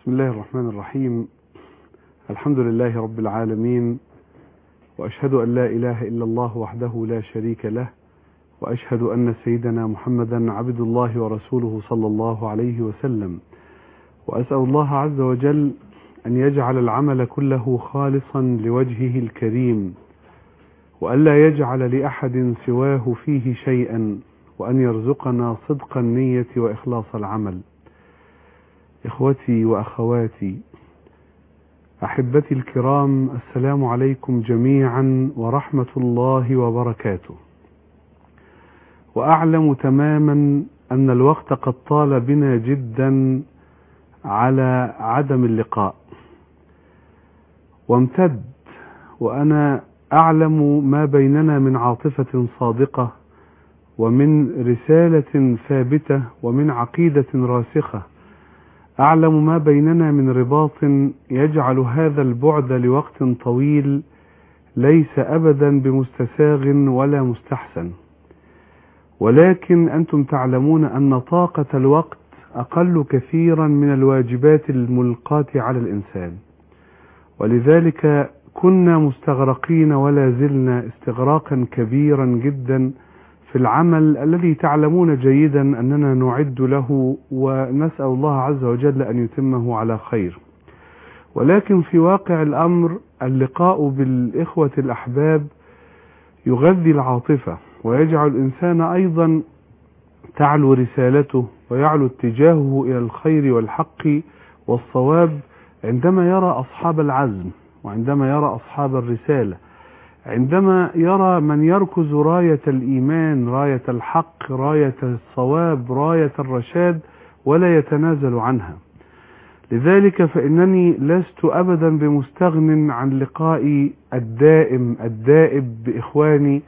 بسم الله الرحمن الرحيم الحمد لله رب العالمين وأشهد أن لا إله إلا الله وحده لا شريك له وأشهد أن سيدنا محمدا عبد الله ورسوله صلى الله عليه وسلم وأسأل الله عز وجل أن يجعل العمل كله خالصا لوجهه الكريم وألا يجعل لأحد سواه فيه شيئا وأن يرزقنا صدق النية وإخلاص العمل إخوتي وأخواتي أحبتي الكرام السلام عليكم جميعا ورحمة الله وبركاته وأعلم تماما أن الوقت قد طال بنا جدا على عدم اللقاء وامتد وأنا أعلم ما بيننا من عاطفة صادقة ومن رسالة ثابتة ومن عقيدة راسخة أعلم ما بيننا من رباط يجعل هذا البعد لوقت طويل ليس أبدا بمستساغ ولا مستحسن ولكن أنتم تعلمون أن طاقة الوقت أقل كثيرا من الواجبات الملقاة على الإنسان ولذلك كنا مستغرقين ولا زلنا استغراقا كبيرا جدا في العمل الذي تعلمون جيدا أننا نعد له ونسأل الله عز وجل أن يتمه على خير ولكن في واقع الأمر اللقاء بالإخوة الأحباب يغذي العاطفة ويجعل الإنسان أيضا تعلو رسالته ويعلو اتجاهه إلى الخير والحق والصواب عندما يرى أصحاب العزم وعندما يرى أصحاب الرسالة عندما يرى من يركز راية الإيمان راية الحق راية الصواب راية الرشاد ولا يتنازل عنها لذلك فإنني لست أبدا بمستغن عن لقائي الدائم الدائب بإخواني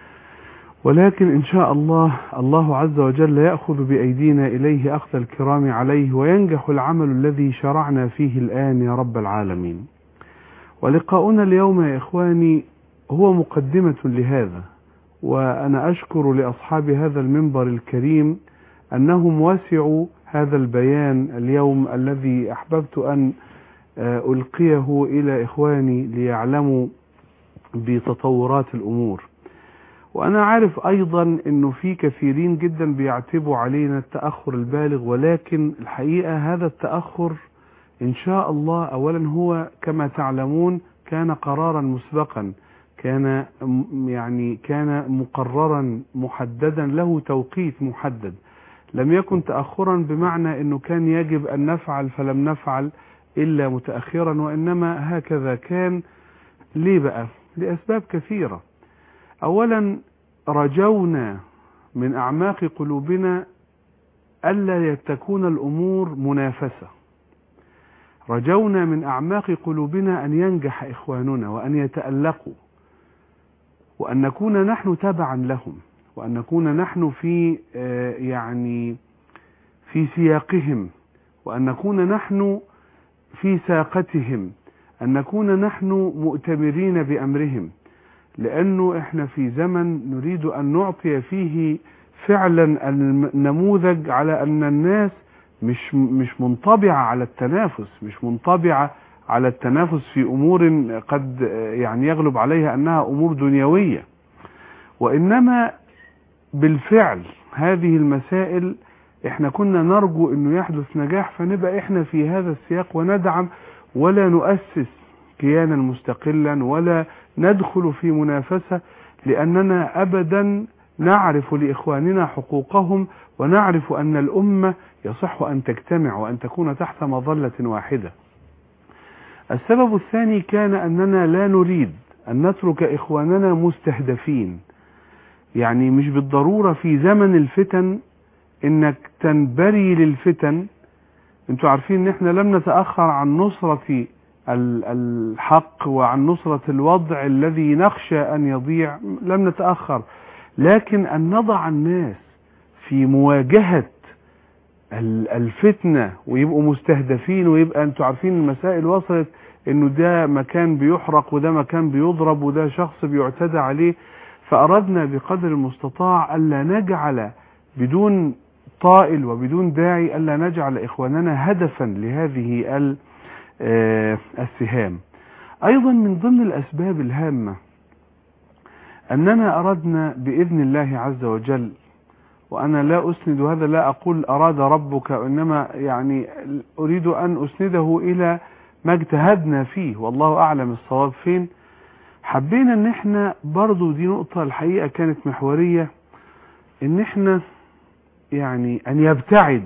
ولكن إن شاء الله الله عز وجل يأخذ بأيدينا إليه أخذ الكرام عليه وينجح العمل الذي شرعنا فيه الآن يا رب العالمين ولقاؤنا اليوم يا إخواني هو مقدمة لهذا وأنا أشكر لأصحاب هذا المنبر الكريم أنهم وسعوا هذا البيان اليوم الذي أحببت أن ألقيه إلى إخواني ليعلموا بتطورات الأمور وأنا عارف أيضا أنه في كثيرين جدا بيعتبوا علينا التأخر البالغ ولكن الحقيقة هذا التأخر إن شاء الله أولا هو كما تعلمون كان قرارا مسبقا كان يعني كان مقررا محددا له توقيت محدد لم يكن تأخرا بمعنى أنه كان يجب أن نفعل فلم نفعل إلا متأخرا وإنما هكذا كان ليه بقى لأسباب كثيرة أولا رجونا من أعماق قلوبنا ألا تكون الأمور منافسة رجونا من أعماق قلوبنا أن ينجح إخواننا وأن يتألقوا وأن نكون نحن تبعا لهم وأن نكون نحن في يعني في سياقهم وأن نكون نحن في ساقتهم أن نكون نحن مؤتمرين بأمرهم لأنه إحنا في زمن نريد أن نعطي فيه فعلا النموذج على أن الناس مش مش منطبعة على التنافس مش منطبعة على التنافس في أمور قد يعني يغلب عليها أنها أمور دنيوية وإنما بالفعل هذه المسائل احنا كنا نرجو انه يحدث نجاح فنبقى احنا في هذا السياق وندعم ولا نؤسس كيانا مستقلا ولا ندخل في منافسة لأننا أبدا نعرف لإخواننا حقوقهم ونعرف أن الأمة يصح أن تجتمع وأن تكون تحت مظلة واحدة السبب الثاني كان أننا لا نريد أن نترك إخواننا مستهدفين يعني مش بالضرورة في زمن الفتن إنك تنبري للفتن انتوا عارفين ان احنا لم نتأخر عن نصرة الحق وعن نصرة الوضع الذي نخشى أن يضيع لم نتأخر لكن أن نضع الناس في مواجهة الفتنة ويبقوا مستهدفين ويبقى انتوا عارفين المسائل وصلت انه ده مكان بيحرق وده مكان بيضرب وده شخص بيعتدى عليه فأردنا بقدر المستطاع ألا نجعل بدون طائل وبدون داعي ألا نجعل إخواننا هدفا لهذه ال- آه، السهام أيضا من ضمن الأسباب الهامة أننا أردنا بإذن الله عز وجل وأنا لا أسند هذا لا أقول أراد ربك إنما يعني أريد أن أسنده إلى ما اجتهدنا فيه والله أعلم الصواب فين حبينا ان احنا برضو دي نقطة الحقيقة كانت محورية ان احنا يعني ان يبتعد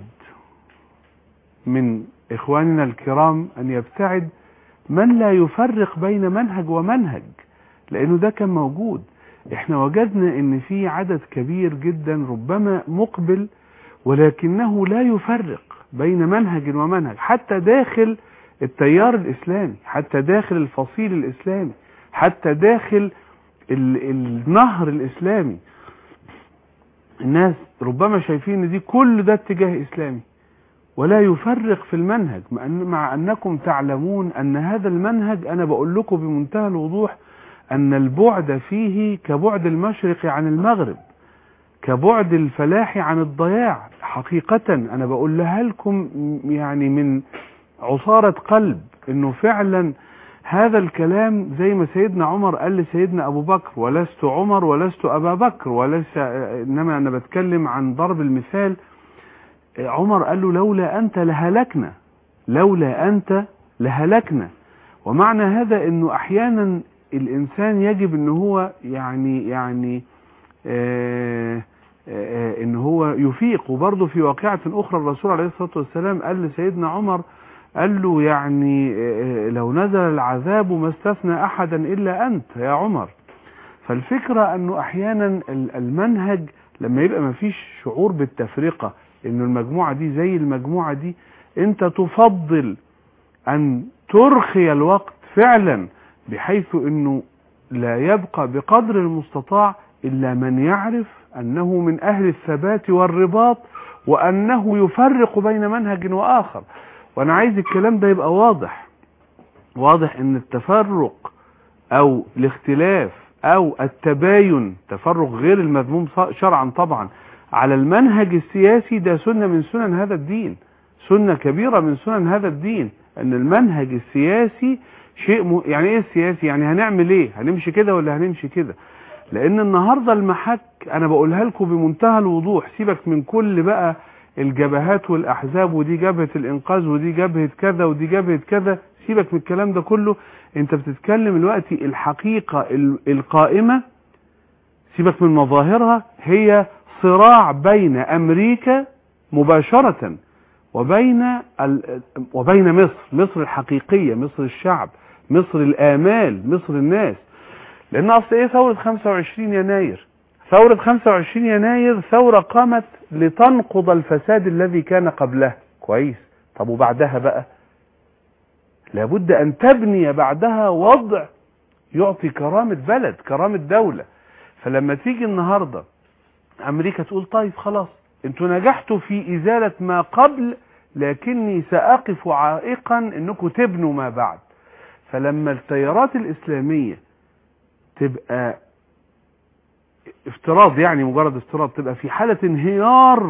من اخواننا الكرام ان يبتعد من لا يفرق بين منهج ومنهج لانه ده كان موجود احنا وجدنا ان في عدد كبير جدا ربما مقبل ولكنه لا يفرق بين منهج ومنهج حتى داخل التيار الاسلامي حتى داخل الفصيل الاسلامي حتى داخل ال- النهر الاسلامي الناس ربما شايفين ان دي كل ده اتجاه اسلامي ولا يفرق في المنهج مع, أن مع انكم تعلمون ان هذا المنهج انا بقول لكم بمنتهى الوضوح ان البعد فيه كبعد المشرق عن المغرب كبعد الفلاح عن الضياع حقيقة انا بقولها لكم يعني من عصارة قلب انه فعلا هذا الكلام زي ما سيدنا عمر قال لسيدنا ابو بكر ولست عمر ولست ابا بكر وليس انما انا بتكلم عن ضرب المثال عمر قال له لولا انت لهلكنا لولا انت لهلكنا ومعنى هذا انه احيانا الانسان يجب ان هو يعني يعني آه آه ان هو يفيق وبرضه في واقعة اخرى الرسول عليه الصلاة والسلام قال لسيدنا عمر قال له يعني آه لو نزل العذاب ما استثنى احدا الا انت يا عمر فالفكرة انه احيانا المنهج لما يبقى ما فيش شعور بالتفرقة انه المجموعة دي زي المجموعة دي انت تفضل ان ترخي الوقت فعلا بحيث انه لا يبقى بقدر المستطاع الا من يعرف انه من اهل الثبات والرباط وانه يفرق بين منهج واخر وانا عايز الكلام ده يبقى واضح واضح ان التفرق او الاختلاف او التباين تفرق غير المذموم شرعا طبعا على المنهج السياسي ده سنة من سنن هذا الدين سنة كبيرة من سنن هذا الدين ان المنهج السياسي شيء م... يعني ايه السياسي يعني هنعمل ايه هنمشي كده ولا هنمشي كده لان النهاردة المحك انا بقولها لكم بمنتهى الوضوح سيبك من كل بقى الجبهات والاحزاب ودي جبهة الانقاذ ودي جبهة كذا ودي جبهة كذا سيبك من الكلام ده كله انت بتتكلم دلوقتي الحقيقة القائمة سيبك من مظاهرها هي صراع بين امريكا مباشرة وبين ال... وبين مصر مصر الحقيقية مصر الشعب مصر الآمال مصر الناس لأن أصل إيه ثورة 25 يناير ثورة 25 يناير ثورة قامت لتنقض الفساد الذي كان قبلها كويس طب وبعدها بقى لابد أن تبني بعدها وضع يعطي كرامة بلد كرامة دولة فلما تيجي النهاردة أمريكا تقول طيب خلاص انتوا نجحتوا في إزالة ما قبل لكني سأقف عائقا انكم تبنوا ما بعد فلما التيارات الإسلامية تبقى افتراض يعني مجرد افتراض تبقى في حالة انهيار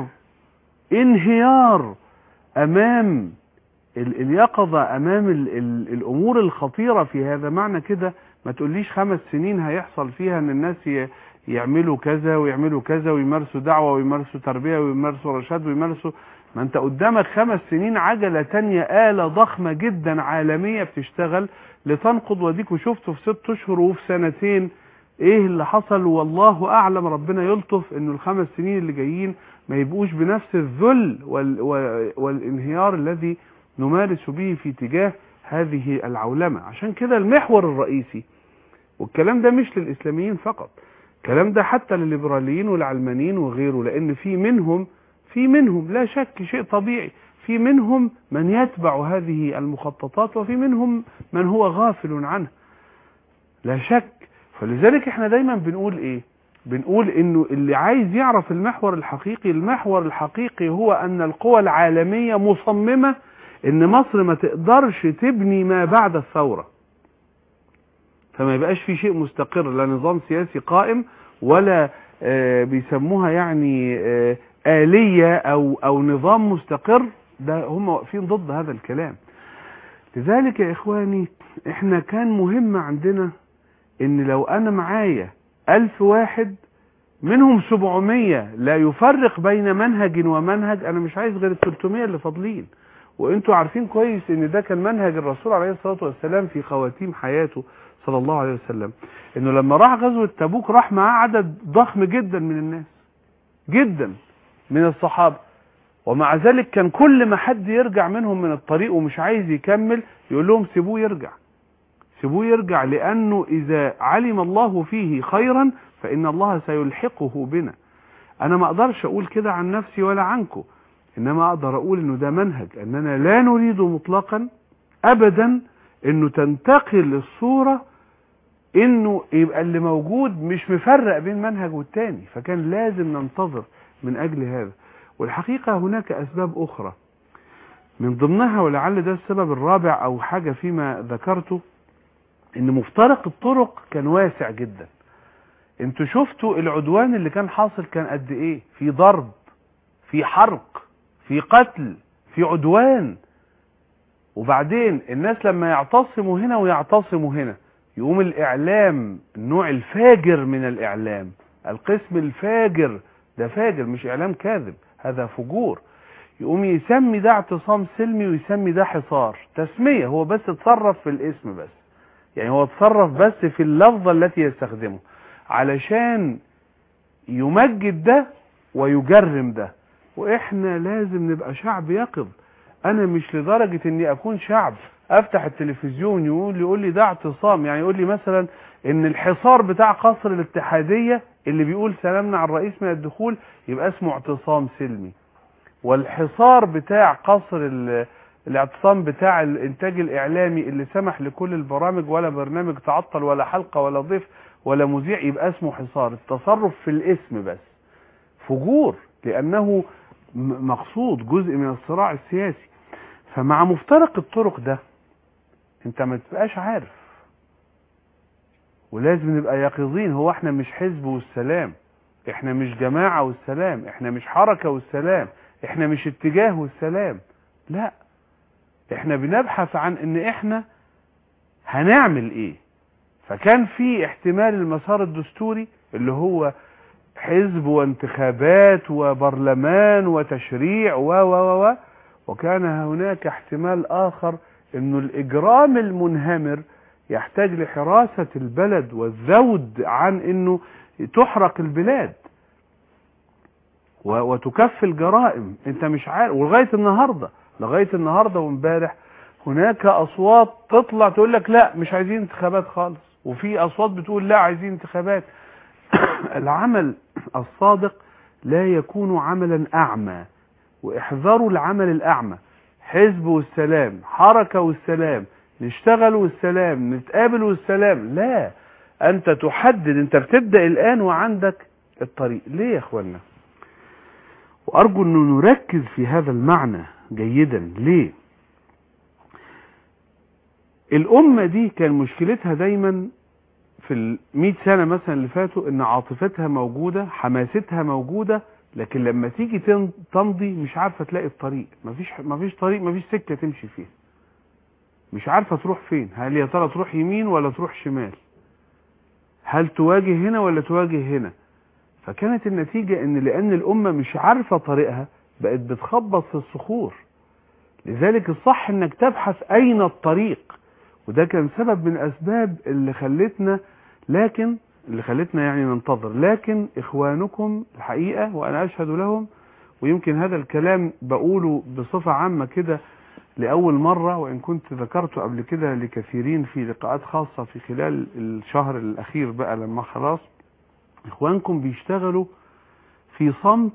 انهيار امام ال اليقظة امام ال ال الامور الخطيرة في هذا معنى كده ما تقوليش خمس سنين هيحصل فيها ان الناس يعملوا كذا ويعملوا كذا ويمارسوا دعوة ويمارسوا تربية ويمارسوا رشاد ويمارسوا ما انت قدامك خمس سنين عجلة تانية آلة ضخمة جدا عالمية بتشتغل لتنقض وديك وشفته في ست اشهر وفي سنتين ايه اللي حصل والله اعلم ربنا يلطف انه الخمس سنين اللي جايين ما يبقوش بنفس الذل وال والانهيار الذي نمارس به في تجاه هذه العولمة عشان كده المحور الرئيسي والكلام ده مش للإسلاميين فقط الكلام ده حتى للليبراليين والعلمانيين وغيره لأن في منهم في منهم لا شك شيء طبيعي في منهم من يتبع هذه المخططات وفي منهم من هو غافل عنها لا شك فلذلك احنا دايما بنقول ايه بنقول انه اللي عايز يعرف المحور الحقيقي المحور الحقيقي هو ان القوى العالمية مصممة ان مصر ما تقدرش تبني ما بعد الثورة فما يبقاش في شيء مستقر لا نظام سياسي قائم ولا آه بيسموها يعني آه آلية أو, أو نظام مستقر ده هم واقفين ضد هذا الكلام لذلك يا إخواني إحنا كان مهم عندنا إن لو أنا معايا ألف واحد منهم 700 لا يفرق بين منهج ومنهج أنا مش عايز غير ال 300 اللي فاضلين وانتوا عارفين كويس ان ده كان منهج الرسول عليه الصلاة والسلام في خواتيم حياته صلى الله عليه وسلم انه لما راح غزوة تبوك راح معاه عدد ضخم جدا من الناس جدا من الصحابة ومع ذلك كان كل ما حد يرجع منهم من الطريق ومش عايز يكمل يقول لهم سيبوه يرجع سيبوه يرجع لانه اذا علم الله فيه خيرا فان الله سيلحقه بنا انا ما اقدرش اقول كده عن نفسي ولا عنكم انما اقدر اقول انه ده منهج اننا لا نريد مطلقا ابدا انه تنتقل الصورة انه يبقى اللي موجود مش مفرق بين منهج والتاني فكان لازم ننتظر من اجل هذا والحقيقة هناك اسباب اخرى من ضمنها ولعل ده السبب الرابع او حاجة فيما ذكرته ان مفترق الطرق كان واسع جدا انتوا شفتوا العدوان اللي كان حاصل كان قد ايه في ضرب في حرق في قتل في عدوان وبعدين الناس لما يعتصموا هنا ويعتصموا هنا يقوم الاعلام النوع الفاجر من الاعلام القسم الفاجر ده فاجر مش اعلام كاذب هذا فجور يقوم يسمي ده اعتصام سلمي ويسمي ده حصار تسمية هو بس اتصرف في الاسم بس يعني هو اتصرف بس في اللفظة التي يستخدمه علشان يمجد ده ويجرم ده واحنا لازم نبقى شعب يقظ انا مش لدرجة اني اكون شعب افتح التلفزيون يقول يقول لي ده اعتصام يعني يقول لي مثلا ان الحصار بتاع قصر الاتحادية اللي بيقول سلامنا على الرئيس من الدخول يبقى اسمه اعتصام سلمي والحصار بتاع قصر الاعتصام بتاع الانتاج الاعلامي اللي سمح لكل البرامج ولا برنامج تعطل ولا حلقة ولا ضيف ولا مذيع يبقى اسمه حصار التصرف في الاسم بس فجور لانه مقصود جزء من الصراع السياسي فمع مفترق الطرق ده انت ما تبقاش عارف ولازم نبقى يقظين هو احنا مش حزب والسلام احنا مش جماعة والسلام احنا مش حركة والسلام احنا مش اتجاه والسلام لا احنا بنبحث عن ان احنا هنعمل ايه فكان في احتمال المسار الدستوري اللي هو حزب وانتخابات وبرلمان وتشريع و و و وكان هناك احتمال آخر انه الإجرام المنهمر يحتاج لحراسة البلد والذود عن انه تحرق البلاد وتكف الجرائم انت مش عارف ولغاية النهاردة لغاية النهاردة وامبارح هناك اصوات تطلع تقول لك لا مش عايزين انتخابات خالص وفي اصوات بتقول لا عايزين انتخابات العمل الصادق لا يكون عملا أعمى واحذروا العمل الأعمى حزب والسلام حركة والسلام نشتغل والسلام نتقابل والسلام لا أنت تحدد أنت بتبدأ الآن وعندك الطريق ليه يا أخوانا وأرجو أنه نركز في هذا المعنى جيدا ليه الأمة دي كان مشكلتها دايما في المئة سنة مثلا اللي فاتوا ان عاطفتها موجودة حماستها موجودة لكن لما تيجي تمضي مش عارفة تلاقي الطريق مفيش, مفيش طريق مفيش سكة تمشي فيها مش عارفة تروح فين هل يا ترى تروح يمين ولا تروح شمال هل تواجه هنا ولا تواجه هنا فكانت النتيجة ان لان الامة مش عارفة طريقها بقت بتخبط في الصخور لذلك الصح انك تبحث اين الطريق وده كان سبب من اسباب اللي خلتنا لكن اللي خلتنا يعني ننتظر لكن اخوانكم الحقيقة وانا اشهد لهم ويمكن هذا الكلام بقوله بصفة عامة كده لأول مرة وإن كنت ذكرته قبل كده لكثيرين في لقاءات خاصة في خلال الشهر الأخير بقى لما خلاص إخوانكم بيشتغلوا في صمت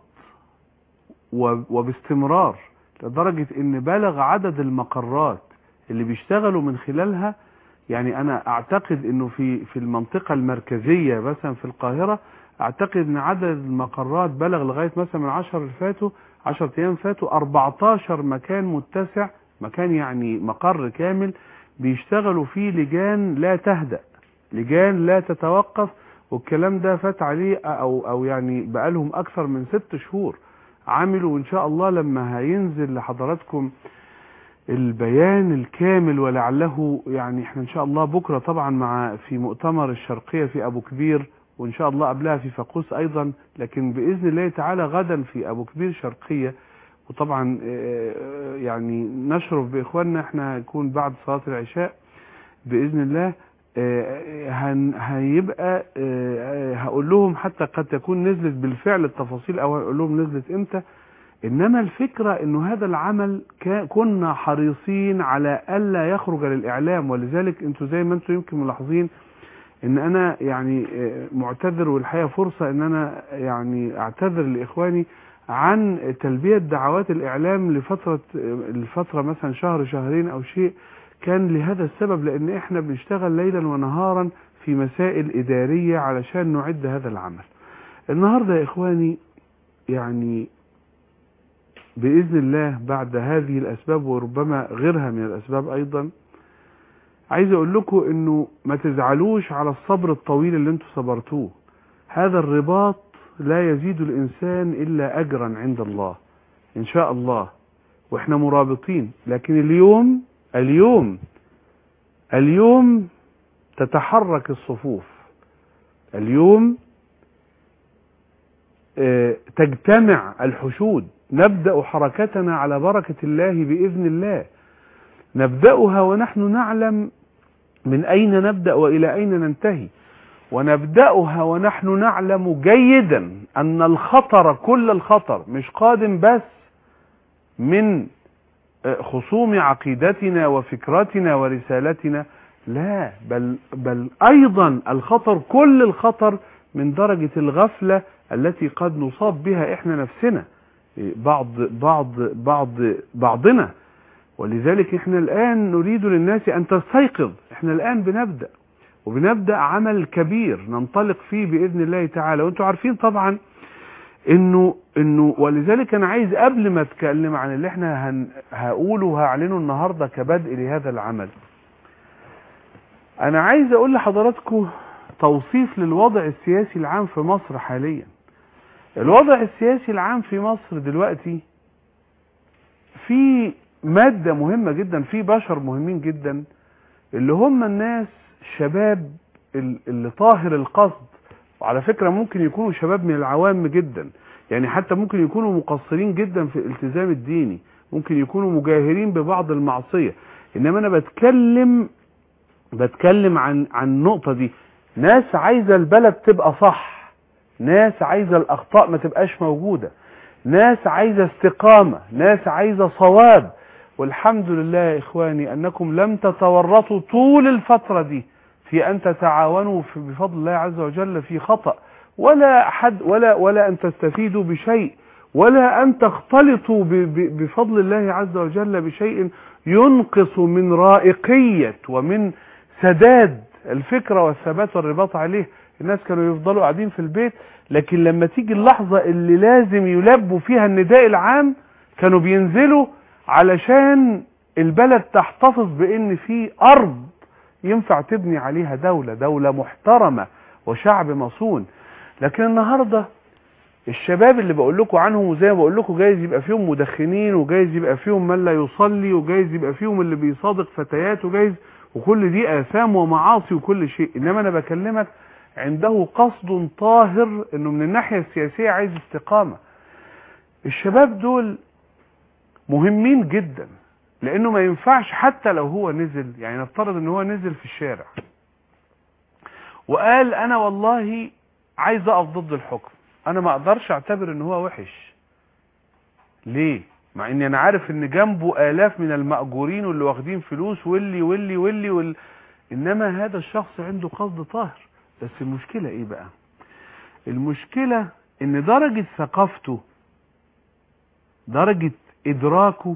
وباستمرار لدرجة إن بلغ عدد المقرات اللي بيشتغلوا من خلالها يعني انا اعتقد انه في في المنطقة المركزية مثلا في القاهرة اعتقد ان عدد المقرات بلغ لغاية مثلا من 10 اللي فاتوا 10 ايام فاتوا 14 مكان متسع مكان يعني مقر كامل بيشتغلوا فيه لجان لا تهدأ لجان لا تتوقف والكلام ده فات عليه او او يعني بقالهم اكثر من ست شهور عملوا وان شاء الله لما هينزل لحضراتكم البيان الكامل ولعله يعني احنا ان شاء الله بكرة طبعا مع في مؤتمر الشرقية في ابو كبير وان شاء الله قبلها في فاقوس ايضا لكن باذن الله تعالى غدا في ابو كبير شرقية وطبعا آه، يعني نشرف باخواننا احنا هيكون بعد صلاة العشاء باذن الله آه، هن- هيبقى آه، هقول لهم حتى قد تكون نزلت بالفعل التفاصيل او هقول لهم نزلت امتى انما الفكرة انه هذا العمل كا- كنا حريصين على الا يخرج للاعلام ولذلك انتوا زي ما انتوا يمكن ملاحظين ان انا يعني آه، معتذر والحقيقة فرصة ان انا يعني اعتذر لاخواني عن تلبية دعوات الاعلام لفترة الفترة مثلا شهر شهرين او شيء كان لهذا السبب لان احنا بنشتغل ليلا ونهارا في مسائل ادارية علشان نعد هذا العمل النهاردة يا اخواني يعني بإذن الله بعد هذه الأسباب وربما غيرها من الأسباب أيضا عايز أقول لكم إنه ما تزعلوش على الصبر الطويل اللي انتوا صبرتوه هذا الرباط لا يزيد الإنسان إلا أجرا عند الله إن شاء الله وإحنا مرابطين لكن اليوم اليوم اليوم تتحرك الصفوف اليوم آه، تجتمع الحشود نبدأ حركتنا على بركة الله بإذن الله نبدأها ونحن نعلم من أين نبدأ وإلى أين ننتهي ونبدأها ونحن نعلم جيدا أن الخطر كل الخطر مش قادم بس من آه، خصوم عقيدتنا وفكرتنا ورسالتنا لا بل, بل أيضا الخطر كل الخطر من درجة الغفلة التي قد نصاب بها إحنا نفسنا بعض بعض بعض بعضنا ولذلك احنا الآن نريد للناس أن تستيقظ احنا الآن بنبدأ وبنبدأ عمل كبير ننطلق فيه بإذن الله تعالى وانتم عارفين طبعا انه انه ولذلك انا عايز قبل ما اتكلم عن اللي احنا هن هقوله وهعلنه النهارده كبدء لهذا العمل انا عايز اقول لحضراتكم توصيف للوضع السياسي العام في مصر حاليا الوضع السياسي العام في مصر دلوقتي في مادة مهمة جدا في بشر مهمين جدا اللي هم الناس شباب ال- اللي طاهر القصد وعلى فكرة ممكن يكونوا شباب من العوام جدا يعني حتى ممكن يكونوا مقصرين جدا في الالتزام الديني ممكن يكونوا مجاهرين ببعض المعصية انما انا بتكلم بتكلم عن عن النقطة دي ناس عايزة البلد تبقى صح ناس عايزة الاخطاء ما تبقاش موجودة ناس عايزة استقامة ناس عايزة صواب والحمد لله يا اخواني انكم لم تتورطوا طول الفترة دي في ان تتعاونوا في بفضل الله عز وجل في خطأ ولا حد ولا ولا ان تستفيدوا بشيء ولا ان تختلطوا ب- ب- بفضل الله عز وجل بشيء ينقص من رائقية ومن سداد الفكرة والثبات والرباط عليه الناس كانوا يفضلوا قاعدين في البيت لكن لما تيجي اللحظة اللي لازم يلبوا فيها النداء العام كانوا بينزلوا علشان البلد تحتفظ بان في ارض ينفع تبني عليها دولة دولة محترمة وشعب مصون لكن النهاردة الشباب اللي بقول لكم عنهم وزي ما بقول لكم جايز يبقى فيهم مدخنين وجايز يبقى فيهم من لا يصلي وجايز يبقى فيهم اللي بيصادق فتيات وجايز وكل دي آثام ومعاصي وكل شيء إنما أنا بكلمك عنده قصد طاهر إنه من الناحية السياسية عايز استقامة الشباب دول مهمين جدا لأنه ما ينفعش حتى لو هو نزل يعني نفترض إن هو نزل في الشارع وقال أنا والله عايز أقف ضد الحكم أنا ما أقدرش أعتبر إن هو وحش ليه؟ مع اني انا عارف ان جنبه الاف من المأجورين واللي واخدين فلوس واللي واللي واللي وال... انما هذا الشخص عنده قصد طاهر بس المشكلة ايه بقى المشكلة ان درجة ثقافته درجة ادراكه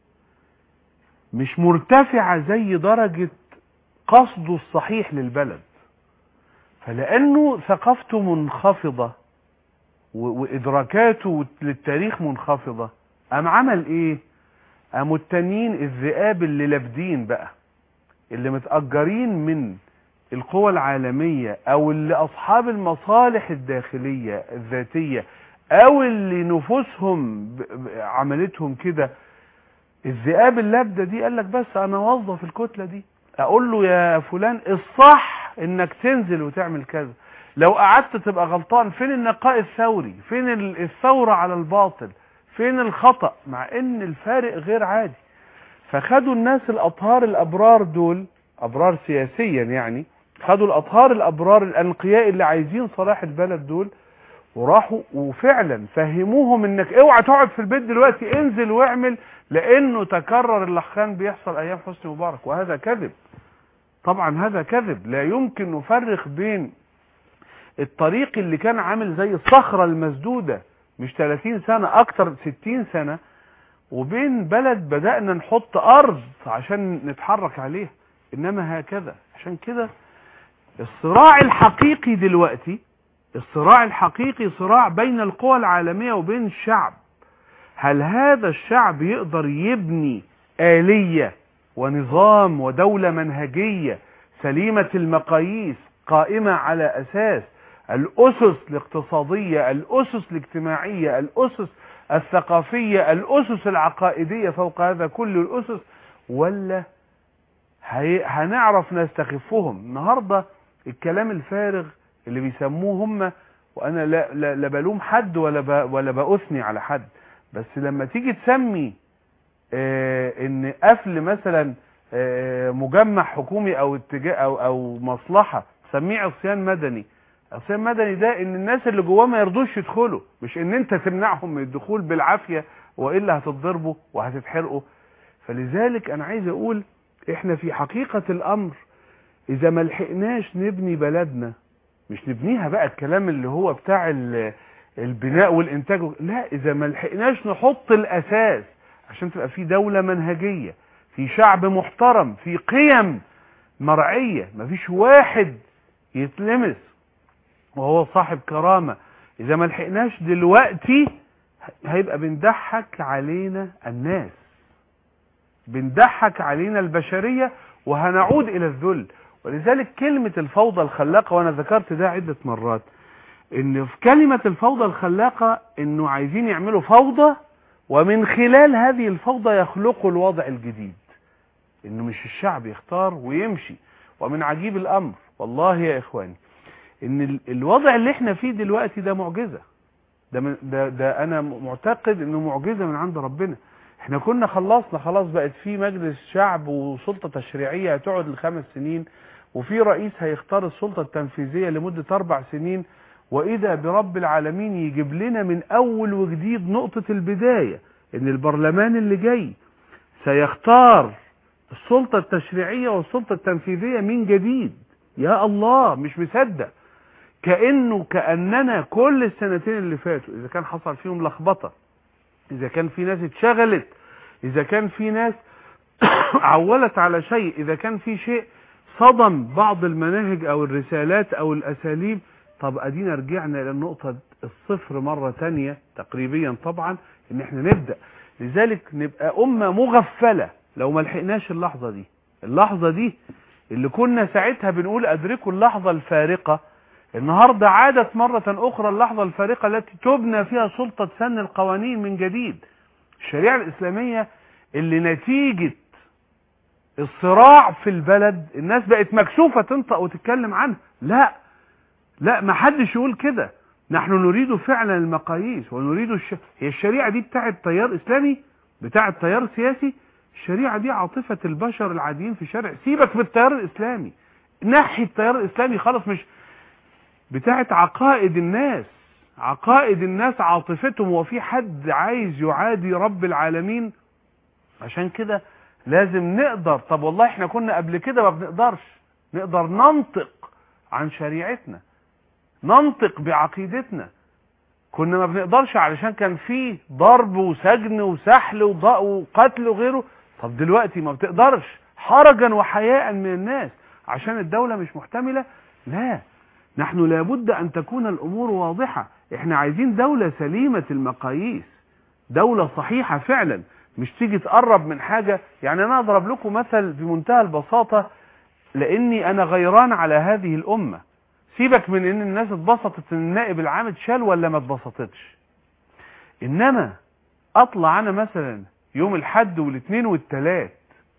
مش مرتفعة زي درجة قصده الصحيح للبلد فلانه ثقافته منخفضة و- وادراكاته للتاريخ منخفضة قام عمل ايه قاموا التانيين الذئاب اللي لابدين بقى اللي متأجرين من القوى العالمية او اللي اصحاب المصالح الداخلية الذاتية او اللي نفوسهم ب- ب- عملتهم كده الذئاب اللابده دي قال لك بس انا اوظف الكتله دي اقول له يا فلان الصح انك تنزل وتعمل كذا لو قعدت تبقى غلطان فين النقاء الثوري فين ال- الثوره على الباطل فين الخطا مع ان الفارق غير عادي فخدوا الناس الاطهار الابرار دول ابرار سياسيا يعني خدوا الاطهار الابرار الانقياء اللي عايزين صلاح البلد دول وراحوا وفعلا فهموهم انك اوعى تقعد في البيت دلوقتي انزل واعمل لانه تكرر اللي كان بيحصل ايام حسني مبارك وهذا كذب طبعا هذا كذب لا يمكن نفرق بين الطريق اللي كان عامل زي الصخرة المسدودة مش 30 سنة اكتر 60 سنة وبين بلد بدأنا نحط ارض عشان نتحرك عليها انما هكذا عشان كده الصراع الحقيقي دلوقتي الصراع الحقيقي صراع بين القوى العالمية وبين الشعب هل هذا الشعب يقدر يبني آلية ونظام ودولة منهجية سليمة المقاييس قائمة على أساس الأسس الاقتصادية الأسس الاجتماعية الأسس الثقافية الأسس العقائدية فوق هذا كل الأسس ولا هي... هنعرف نستخفهم النهاردة الكلام الفارغ اللي بيسموه هم وانا لا, لا, لا بلوم حد ولا ب... ولا باثني على حد بس لما تيجي تسمي آه ان قفل مثلا آه مجمع حكومي او اتجاه او او مصلحه تسميه عصيان مدني عصيان مدني ده ان الناس اللي جواه ما يرضوش يدخلوا مش ان انت تمنعهم من الدخول بالعافيه والا هتتضربوا وهتتحرقوا فلذلك انا عايز اقول احنا في حقيقه الامر اذا ما لحقناش نبني بلدنا مش نبنيها بقى الكلام اللي هو بتاع ال- البناء والانتاج لا اذا ما لحقناش نحط الاساس عشان تبقى في دولة منهجية في شعب محترم في قيم مرعية مفيش واحد يتلمس وهو صاحب كرامة اذا ما لحقناش دلوقتي هيبقى بنضحك علينا الناس بنضحك علينا البشرية وهنعود الى الذل ولذلك كلمة الفوضى الخلاقة وانا ذكرت ده عدة مرات ان في كلمة الفوضى الخلاقة انه عايزين يعملوا فوضى ومن خلال هذه الفوضى يخلقوا الوضع الجديد انه مش الشعب يختار ويمشي ومن عجيب الامر والله يا اخواني ان ال- الوضع اللي احنا فيه دلوقتي ده معجزة ده, من ده, ده انا معتقد انه معجزة من عند ربنا احنا كنا خلصنا خلاص بقت في مجلس شعب وسلطة تشريعية هتقعد لخمس سنين وفي رئيس هيختار السلطة التنفيذية لمدة اربع سنين واذا برب العالمين يجيب لنا من اول وجديد نقطة البداية ان البرلمان اللي جاي سيختار السلطة التشريعية والسلطة التنفيذية من جديد يا الله مش مصدق كأنه كأننا كل السنتين اللي فاتوا إذا كان حصل فيهم لخبطة إذا كان في ناس اتشغلت إذا كان في ناس عولت على شيء إذا كان في شيء صدم بعض المناهج أو الرسالات أو الأساليب طب أدينا رجعنا إلى النقطة الصفر مرة تانية تقريبيا طبعا إن إحنا نبدأ لذلك نبقى أمة مغفلة لو ما لحقناش اللحظة دي اللحظة دي اللي كنا ساعتها بنقول أدركوا اللحظة الفارقة النهاردة عادت مرة أخرى اللحظة الفارقة التي تبنى فيها سلطة سن القوانين من جديد الشريعة الإسلامية اللي نتيجة الصراع في البلد الناس بقت مكسوفة تنطق وتتكلم عنها لا لا ما حدش يقول كده نحن نريد فعلا المقاييس ونريد الش... هي الشريعة دي بتاعت تيار إسلامي بتاعت تيار سياسي الشريعة دي عاطفة البشر العاديين في الشارع سيبك بالتيار الإسلامي نحي التيار الإسلامي خالص مش بتاعت عقائد الناس عقائد الناس عاطفتهم وفي حد عايز يعادي رب العالمين عشان كده لازم نقدر طب والله احنا كنا قبل كده ما بنقدرش نقدر ننطق عن شريعتنا ننطق بعقيدتنا كنا ما بنقدرش علشان كان في ضرب وسجن وسحل وض- وقتل وغيره طب دلوقتي ما بتقدرش حرجا وحياء من الناس عشان الدولة مش محتملة لا نحن لابد ان تكون الامور واضحة احنا عايزين دولة سليمة المقاييس دولة صحيحة فعلا مش تيجي تقرب من حاجة يعني انا اضرب لكم مثل بمنتهى البساطة لاني انا غيران على هذه الامة سيبك من ان الناس اتبسطت ان النائب العام اتشال ولا ما اتبسطتش انما اطلع انا مثلا يوم الحد والاثنين والثلاث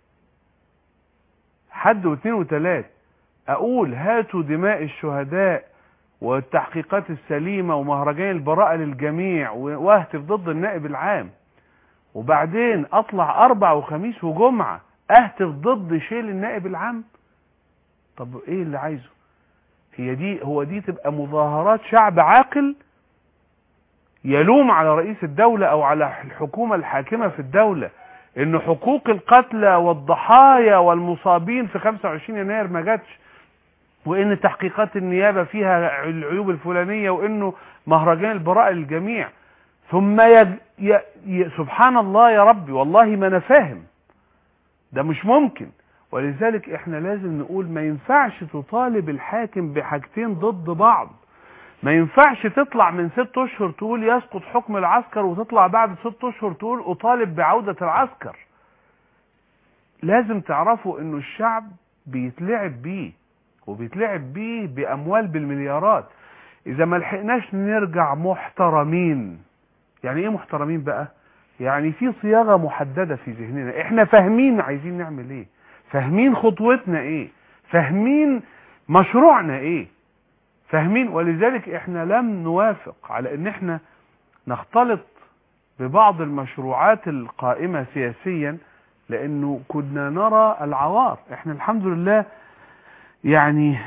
حد واثنين وثلاث اقول هاتوا دماء الشهداء والتحقيقات السليمة ومهرجان البراءة للجميع واهتف ضد النائب العام وبعدين اطلع اربع وخميس وجمعة اهتف ضد شيل النائب العام طب ايه اللي عايزه هي دي هو دي تبقى مظاهرات شعب عاقل يلوم على رئيس الدولة او على الحكومة الحاكمة في الدولة ان حقوق القتلى والضحايا والمصابين في 25 يناير ما جاتش وان تحقيقات النيابة فيها العيوب الفلانية وانه مهرجان البراءة للجميع ثم يج... ي... ي... سبحان الله يا ربي والله ما انا فاهم ده مش ممكن ولذلك احنا لازم نقول ما ينفعش تطالب الحاكم بحاجتين ضد بعض ما ينفعش تطلع من ست اشهر تقول يسقط حكم العسكر وتطلع بعد ست اشهر تقول اطالب بعودة العسكر لازم تعرفوا انه الشعب بيتلعب بيه وبيتلعب بيه باموال بالمليارات اذا ما لحقناش نرجع محترمين يعني ايه محترمين بقى يعني في صياغة محددة في ذهننا احنا فاهمين عايزين نعمل ايه فاهمين خطوتنا ايه فاهمين مشروعنا ايه فاهمين ولذلك احنا لم نوافق على ان احنا نختلط ببعض المشروعات القائمة سياسيا لانه كنا نرى العوار احنا الحمد لله يعني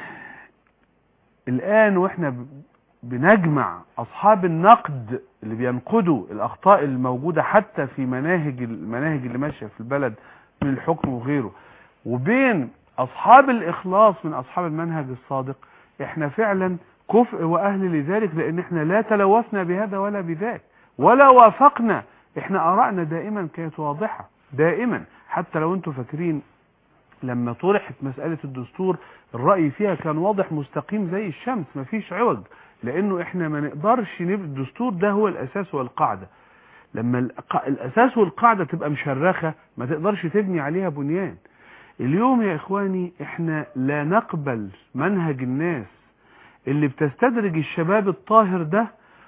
الان واحنا بنجمع اصحاب النقد اللي بينقدوا الاخطاء الموجودة حتى في مناهج المناهج اللي ماشية في البلد من الحكم وغيره وبين اصحاب الاخلاص من اصحاب المنهج الصادق احنا فعلا كفء واهل لذلك لان احنا لا تلوثنا بهذا ولا بذاك ولا وافقنا احنا ارائنا دائما كانت واضحة دائما حتى لو انتم فاكرين لما طرحت مسألة الدستور الرأي فيها كان واضح مستقيم زي الشمس مفيش عوج لانه احنا ما نقدرش نبقى الدستور ده هو الاساس والقاعدة لما الاساس والقاعدة تبقى مشرخة ما تقدرش تبني عليها بنيان اليوم يا اخواني احنا لا نقبل منهج الناس اللي بتستدرج الشباب الطاهر ده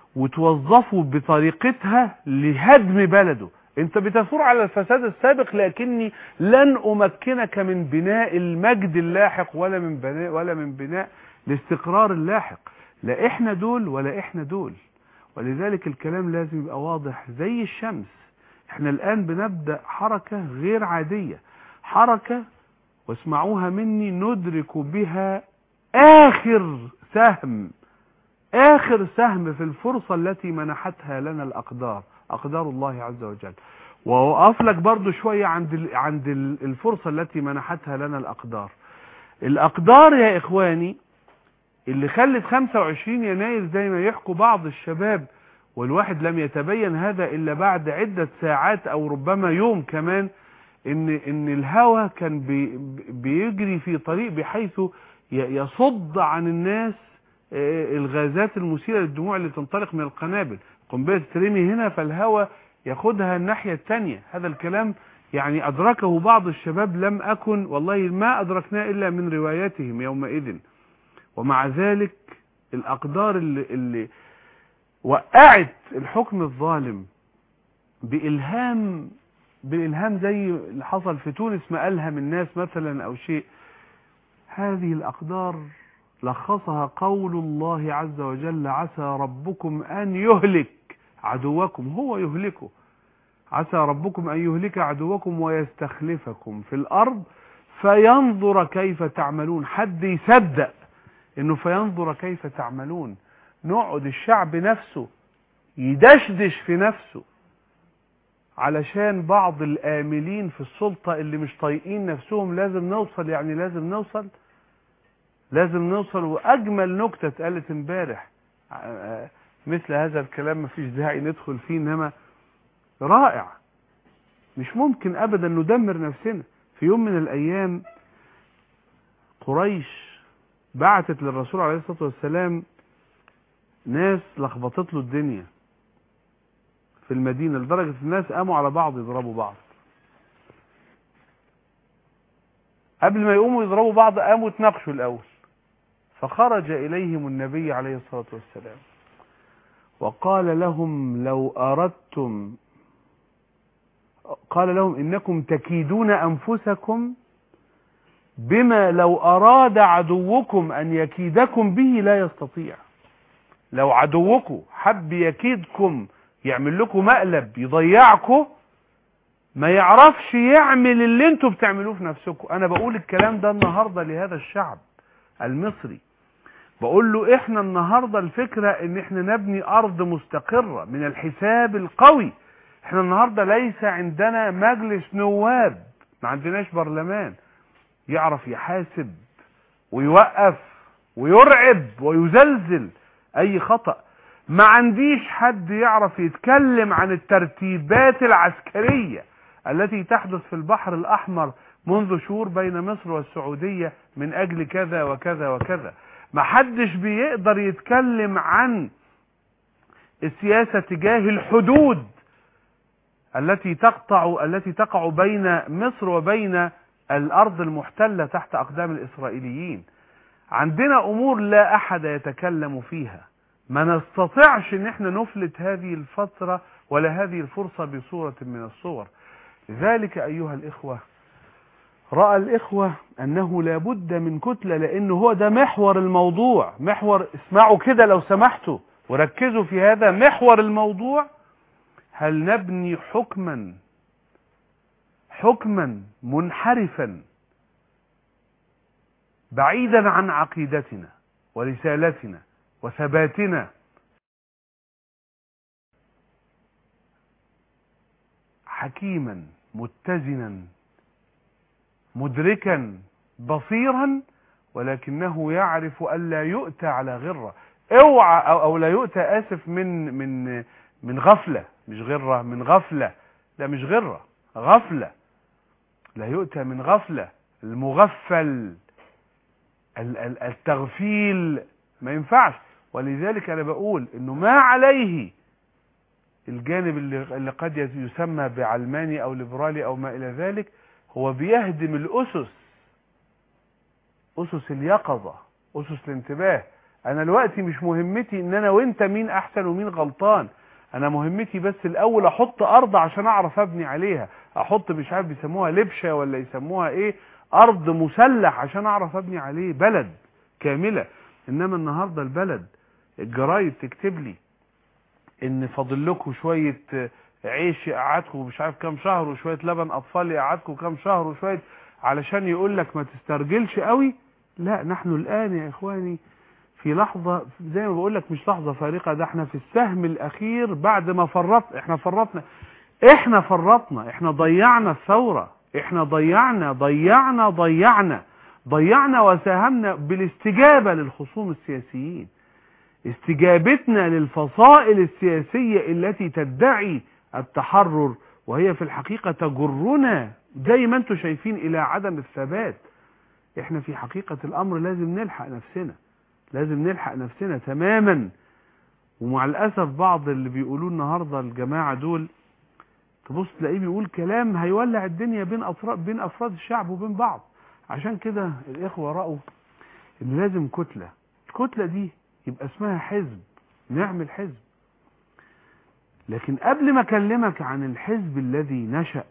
وتوظفه بطريقتها لهدم بلده انت بتثور على الفساد السابق لكني لن امكنك من بناء المجد اللاحق ولا من بناء ولا من بناء الاستقرار اللاحق لا احنا دول ولا احنا دول ولذلك الكلام لازم يبقى واضح زي الشمس احنا الان بنبدأ حركة غير عادية حركة واسمعوها مني ندرك بها اخر سهم اخر سهم في الفرصة التي منحتها لنا الاقدار اقدار الله عز وجل واقف لك برضو شوية عند عند الفرصة التي منحتها لنا الاقدار الاقدار يا اخواني اللي خلت 25 يناير زي ما يحكوا بعض الشباب والواحد لم يتبين هذا الا بعد عدة ساعات او ربما يوم كمان ان ان الهوى كان بي بيجري في طريق بحيث يصد عن الناس الغازات المثيرة للدموع اللي تنطلق من القنابل قنبلة ترمي هنا فالهوى ياخدها الناحية التانية هذا الكلام يعني أدركه بعض الشباب لم أكن والله ما أدركناه إلا من رواياتهم يومئذ ومع ذلك الأقدار اللي, اللي وقعت الحكم الظالم بإلهام بإلهام زي اللي حصل في تونس ما ألهم الناس مثلا أو شيء هذه الأقدار لخصها قول الله عز وجل عسى ربكم أن يهلك عدوكم هو يهلكه عسى ربكم أن يهلك عدوكم ويستخلفكم في الأرض فينظر كيف تعملون حد يصدق انه فينظر كيف تعملون نقعد الشعب نفسه يدشدش في نفسه علشان بعض الآملين في السلطة اللي مش طايقين نفسهم لازم نوصل يعني لازم نوصل لازم نوصل واجمل نكتة اتقالت امبارح مثل هذا الكلام مفيش داعي ندخل فيه انما رائع مش ممكن ابدا ندمر نفسنا في يوم من الايام قريش بعتت للرسول عليه الصلاة والسلام ناس لخبطت له الدنيا في المدينة لدرجة الناس قاموا على بعض يضربوا بعض قبل ما يقوموا يضربوا بعض قاموا يتناقشوا الأول فخرج إليهم النبي عليه الصلاة والسلام وقال لهم لو أردتم قال لهم إنكم تكيدون أنفسكم بما لو أراد عدوكم أن يكيدكم به لا يستطيع لو عدوكم حب يكيدكم يعمل لكم مقلب يضيعكم ما يعرفش يعمل اللي انتوا بتعملوه في نفسكم انا بقول الكلام ده النهاردة لهذا الشعب المصري بقول له احنا النهاردة الفكرة ان احنا نبني ارض مستقرة من الحساب القوي احنا النهاردة ليس عندنا مجلس نواب ما عندناش برلمان يعرف يحاسب ويوقف ويرعب ويزلزل اي خطأ ما عنديش حد يعرف يتكلم عن الترتيبات العسكرية التي تحدث في البحر الأحمر منذ شهور بين مصر والسعودية من أجل كذا وكذا وكذا ما حدش بيقدر يتكلم عن السياسة تجاه الحدود التي تقطع التي تقع بين مصر وبين الأرض المحتلة تحت أقدام الإسرائيليين عندنا أمور لا أحد يتكلم فيها ما نستطيعش ان احنا نفلت هذه الفترة ولا هذه الفرصة بصورة من الصور لذلك ايها الاخوة رأى الاخوة انه لابد من كتلة لان هو ده محور الموضوع محور اسمعوا كده لو سمحتوا وركزوا في هذا محور الموضوع هل نبني حكما حكما منحرفا بعيدا عن عقيدتنا ورسالتنا وثباتنا حكيما متزنا مدركا بصيرا ولكنه يعرف ألا يؤتى على غرة اوعى أو, أو لا يؤتى آسف من من من غفلة مش غرة من غفلة لا مش غرة غفلة لا يؤتى من غفلة المغفل التغفيل ما ينفعش ولذلك انا بقول انه ما عليه الجانب اللي, اللي قد يسمى بعلماني او ليبرالي او ما الى ذلك هو بيهدم الاسس اسس اليقظة اسس الانتباه انا دلوقتي مش مهمتي ان انا وانت مين احسن ومين غلطان انا مهمتي بس الاول احط ارض عشان اعرف ابني عليها احط مش عارف بيسموها لبشه ولا يسموها ايه ارض مسلح عشان اعرف ابني عليه بلد كامله انما النهارده البلد الجرايد تكتب لي ان فاضل لكم شويه عيش يقعدكم مش عارف كام شهر وشويه لبن اطفال يقعدكم كام شهر وشويه علشان يقول لك ما تسترجلش قوي لا نحن الان يا اخواني في لحظة زي ما بقول لك مش لحظة فارقة ده احنا في السهم الاخير بعد ما فرطنا احنا فرطنا احنا فرطنا احنا ضيعنا الثورة احنا ضيعنا ضيعنا ضيعنا ضيعنا وساهمنا بالاستجابة للخصوم السياسيين استجابتنا للفصائل السياسية التي تدعي التحرر وهي في الحقيقة تجرنا زي ما انتم شايفين الى عدم الثبات احنا في حقيقة الامر لازم نلحق نفسنا لازم نلحق نفسنا تماما ومع الاسف بعض اللي بيقولوه النهاردة الجماعة دول تبص تلاقيه بيقول كلام هيولع الدنيا بين افراد بين افراد الشعب وبين بعض عشان كده الاخوة رأوا ان لازم كتلة الكتلة دي يبقى اسمها حزب نعمل حزب لكن قبل ما اكلمك عن الحزب الذي نشأ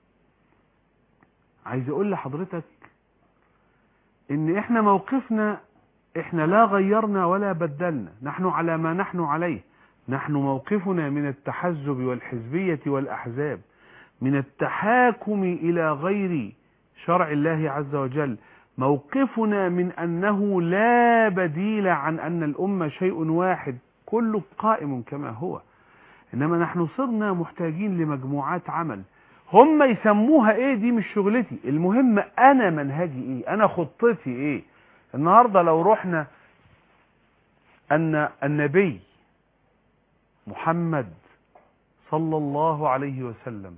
عايز اقول لحضرتك ان احنا موقفنا احنا لا غيرنا ولا بدلنا نحن على ما نحن عليه نحن موقفنا من التحزب والحزبية والأحزاب من التحاكم إلى غير شرع الله عز وجل موقفنا من أنه لا بديل عن أن الأمة شيء واحد كله قائم كما هو إنما نحن صرنا محتاجين لمجموعات عمل هم يسموها ايه دي مش شغلتي المهم انا منهجي ايه انا خطتي ايه النهاردة لو رحنا ان النبي محمد صلى الله عليه وسلم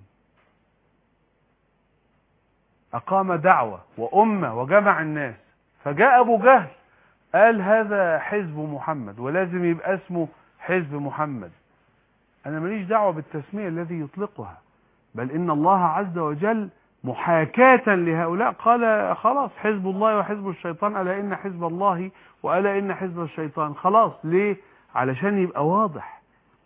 أقام دعوة وأمة وجمع الناس فجاء أبو جهل قال هذا حزب محمد ولازم يبقى اسمه حزب محمد أنا ماليش دعوة بالتسمية الذي يطلقها بل إن الله عز وجل محاكاة لهؤلاء قال خلاص حزب الله وحزب الشيطان ألا إن حزب الله وألا إن حزب الشيطان خلاص ليه علشان يبقى واضح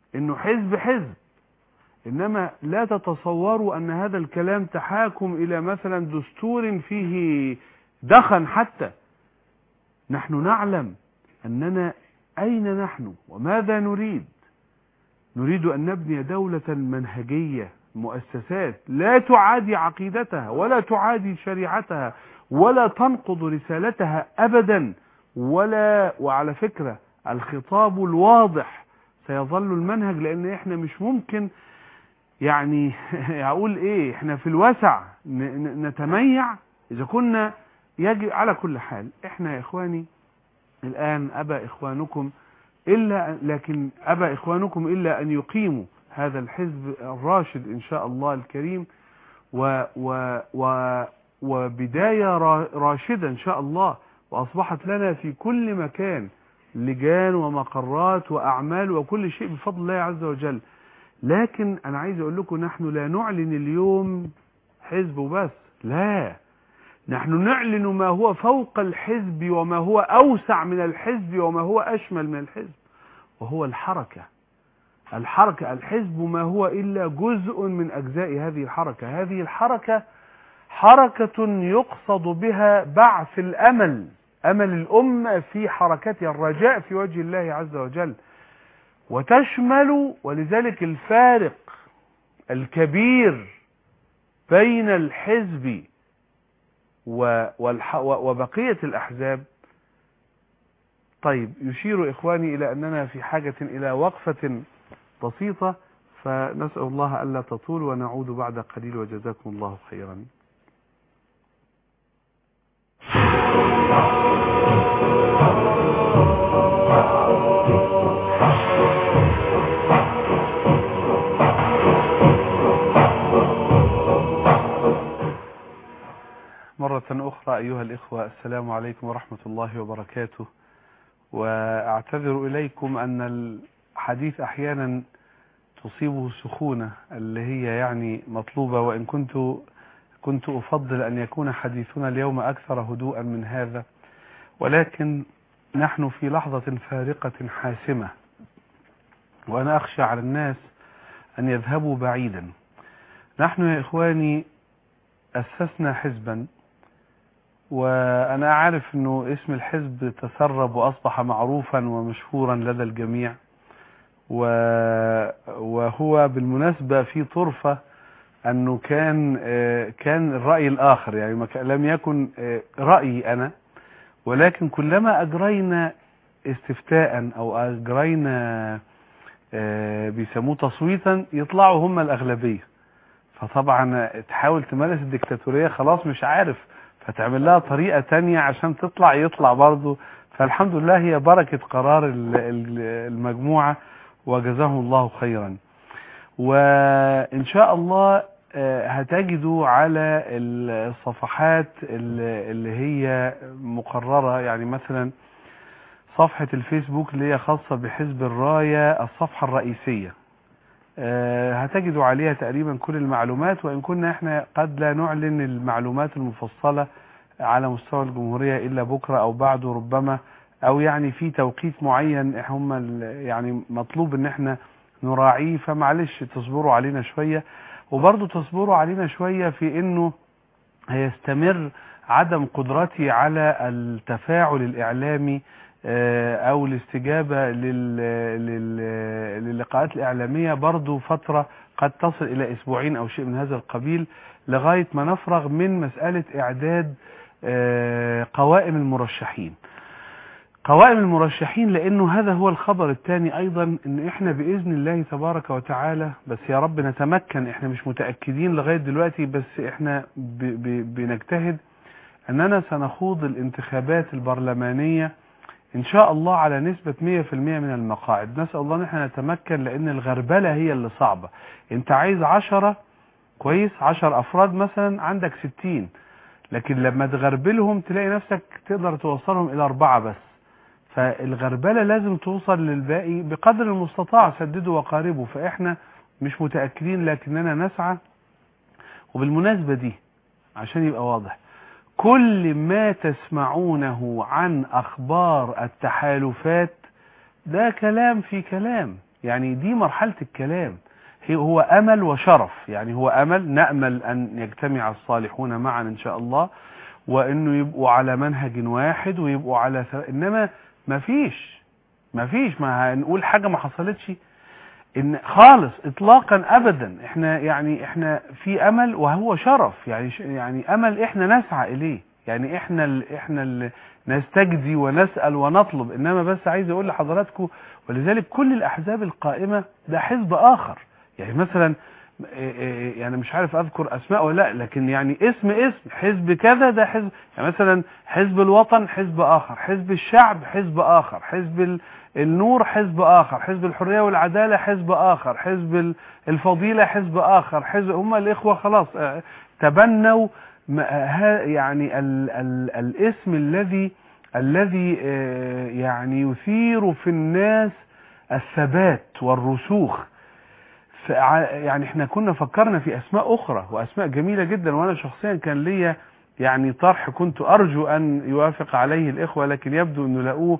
انه حزب حزب انما لا تتصوروا ان هذا الكلام تحاكم الى مثلا دستور فيه دخن حتى نحن نعلم اننا اين نحن وماذا نريد نريد ان نبني دولة منهجية مؤسسات لا تعادي عقيدتها ولا تعادي شريعتها ولا تنقض رسالتها ابدا ولا وعلى فكرة الخطاب الواضح سيظل المنهج لان احنا مش ممكن يعني اقول ايه احنا في الوسع نتميع اذا كنا يجب على كل حال احنا يا اخواني الان ابى اخوانكم الا لكن ابى اخوانكم الا ان يقيموا هذا الحزب الراشد ان شاء الله الكريم و و و وبداية راشدة ان شاء الله واصبحت لنا في كل مكان لجان ومقرات واعمال وكل شيء بفضل الله عز وجل لكن انا عايز اقول لكم نحن لا نعلن اليوم حزب وبس لا نحن نعلن ما هو فوق الحزب وما هو اوسع من الحزب وما هو اشمل من الحزب وهو الحركة الحركة الحزب ما هو الا جزء من اجزاء هذه الحركة هذه الحركة حركة يقصد بها بعث الامل امل الامة في حركتها الرجاء في وجه الله عز وجل وتشمل ولذلك الفارق الكبير بين الحزب وبقية الأحزاب طيب يشير إخواني إلى أننا في حاجة إلى وقفة بسيطة فنسأل الله ألا تطول ونعود بعد قليل وجزاكم الله خيرا مرة أخرى أيها الإخوة السلام عليكم ورحمة الله وبركاته وأعتذر إليكم أن الحديث أحيانا تصيبه سخونة اللي هي يعني مطلوبة وإن كنت كنت أفضل أن يكون حديثنا اليوم أكثر هدوءا من هذا ولكن نحن في لحظة فارقة حاسمة وأنا أخشى على الناس أن يذهبوا بعيدا نحن يا إخواني أسسنا حزبا وأنا أعرف أنه اسم الحزب تسرب وأصبح معروفا ومشهورا لدى الجميع وهو بالمناسبة في طرفة أنه كان كان الرأي الآخر يعني لم يكن رأيي أنا ولكن كلما أجرينا استفتاء أو أجرينا بيسموه تصويتا يطلعوا هم الأغلبية فطبعا تحاول تمارس الدكتاتورية خلاص مش عارف فتعمل لها طريقة تانية عشان تطلع يطلع برضه فالحمد لله هي بركة قرار المجموعة وجزاهم الله خيرا وإن شاء الله هتجدوا على الصفحات اللي هي مقررة يعني مثلا صفحة الفيسبوك اللي هي خاصة بحزب الراية الصفحة الرئيسية هتجدوا عليها تقريبا كل المعلومات وإن كنا احنا قد لا نعلن المعلومات المفصلة على مستوى الجمهورية إلا بكرة أو بعده ربما أو يعني في توقيت معين هم يعني مطلوب إن احنا نراعيه فمعلش تصبروا علينا شوية وبرضه تصبروا علينا شوية في إنه هيستمر عدم قدرتي على التفاعل الإعلامي او الاستجابة للقاءات الاعلامية برضو فترة قد تصل الى اسبوعين او شيء من هذا القبيل لغاية ما نفرغ من مسألة اعداد قوائم المرشحين قوائم المرشحين لانه هذا هو الخبر الثاني ايضا ان احنا باذن الله تبارك وتعالى بس يا رب نتمكن احنا مش متأكدين لغاية دلوقتي بس احنا ب ب بنجتهد اننا سنخوض الانتخابات البرلمانية ان شاء الله على نسبة 100% من المقاعد نسأل الله ان احنا نتمكن لان الغربلة هي اللي صعبة انت عايز عشرة كويس عشر افراد مثلا عندك ستين لكن لما تغربلهم تلاقي نفسك تقدر توصلهم الى اربعة بس فالغربلة لازم توصل للباقي بقدر المستطاع سددوا وقاربوا فاحنا مش متأكدين لكننا نسعى وبالمناسبة دي عشان يبقى واضح كل ما تسمعونه عن اخبار التحالفات ده كلام في كلام يعني دي مرحلة الكلام هي هو أمل وشرف يعني هو أمل نأمل أن يجتمع الصالحون معا إن شاء الله وإنه يبقوا على منهج واحد ويبقوا على ث... إنما ما فيش ما فيش ما هنقول حاجة ما حصلتش إن خالص إطلاقا أبدا إحنا يعني إحنا في أمل وهو شرف يعني ش... يعني أمل إحنا نسعى إليه يعني إحنا ال... إحنا ال... نستجدي ونسأل ونطلب إنما بس عايز أقول لحضراتكم ولذلك كل الأحزاب القائمة ده حزب آخر يعني مثلا يعني مش عارف اذكر اسماء ولا لا لكن يعني اسم اسم حزب كذا ده حزب يعني مثلا حزب الوطن حزب اخر حزب الشعب حزب اخر حزب النور حزب اخر حزب الحريه والعداله حزب اخر حزب الفضيله حزب اخر حزب هم الاخوه خلاص تبنوا يعني ال ال الاسم الذي الذي يعني يثير في الناس الثبات والرسوخ يعني احنا كنا فكرنا في اسماء اخرى واسماء جميلة جدا وانا شخصيا كان ليا يعني طرح كنت ارجو ان يوافق عليه الاخوة لكن يبدو انه لقوه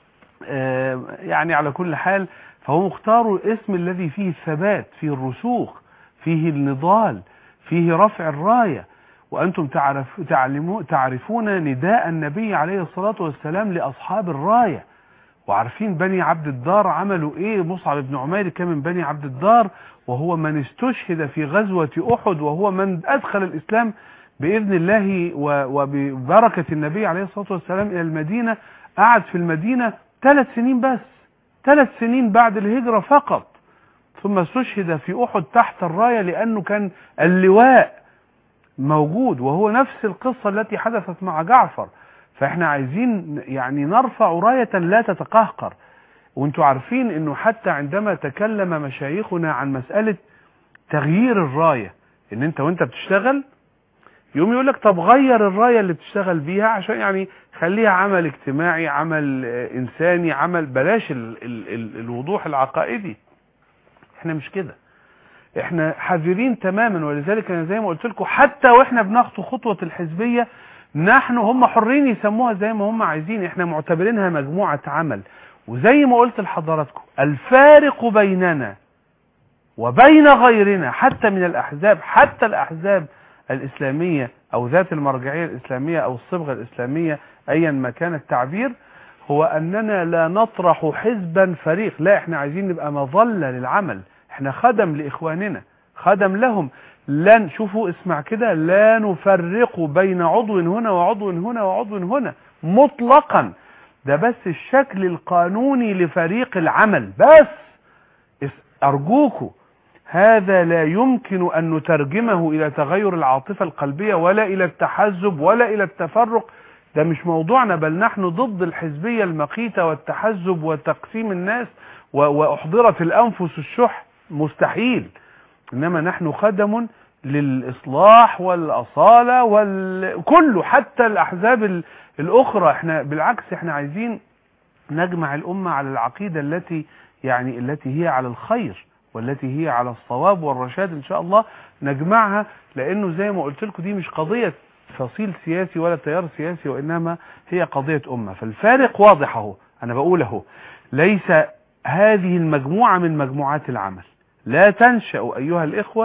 يعني على كل حال فهو مختاروا الاسم الذي فيه الثبات فيه الرسوخ فيه النضال فيه رفع الراية وانتم تعرف تعرفون نداء النبي عليه الصلاة والسلام لاصحاب الراية وعارفين بني عبد الدار عملوا ايه مصعب بن عمير كان من بني عبد الدار وهو من استشهد في غزوة احد وهو من ادخل الاسلام باذن الله وببركة النبي عليه الصلاة والسلام الى المدينة قعد في المدينة ثلاث سنين بس ثلاث سنين بعد الهجرة فقط ثم استشهد في احد تحت الراية لانه كان اللواء موجود وهو نفس القصة التي حدثت مع جعفر فاحنا عايزين يعني نرفع راية لا تتقهقر وانتوا عارفين انه حتى عندما تكلم مشايخنا عن مسألة تغيير الراية ان انت وانت بتشتغل يوم يقول لك طب غير الراية اللي بتشتغل بيها عشان يعني خليها عمل اجتماعي عمل انساني عمل بلاش ال ال ال الوضوح العقائدي احنا مش كده احنا حذرين تماما ولذلك انا زي ما قلت لكم حتى واحنا بنخطو خطوة الحزبية نحن هم حرين يسموها زي ما هم عايزين احنا معتبرينها مجموعة عمل وزي ما قلت لحضراتكم الفارق بيننا وبين غيرنا حتى من الأحزاب حتى الأحزاب الإسلامية أو ذات المرجعية الإسلامية أو الصبغة الإسلامية أيا ما كان التعبير هو أننا لا نطرح حزبا فريق لا احنا عايزين نبقى مظلة للعمل احنا خدم لإخواننا خدم لهم لن شوفوا اسمع كده لا نفرق بين عضو هنا وعضو هنا وعضو هنا مطلقا ده بس الشكل القانوني لفريق العمل بس أرجوكوا هذا لا يمكن أن نترجمه إلى تغير العاطفة القلبية ولا إلى التحزب ولا إلى التفرق ده مش موضوعنا بل نحن ضد الحزبية المقيتة والتحزب وتقسيم الناس وأحضرت الأنفس الشح مستحيل إنما نحن خدم للإصلاح والأصالة وكله حتى الأحزاب الأخرى احنا بالعكس احنا عايزين نجمع الأمة على العقيدة التي يعني التي هي على الخير والتي هي على الصواب والرشاد إن شاء الله نجمعها لأنه زي ما قلت لكم دي مش قضية فصيل سياسي ولا تيار سياسي وإنما هي قضية أمة فالفارق واضح اهو أنا بقول اهو ليس هذه المجموعة من مجموعات العمل لا تنشأ أيها الإخوة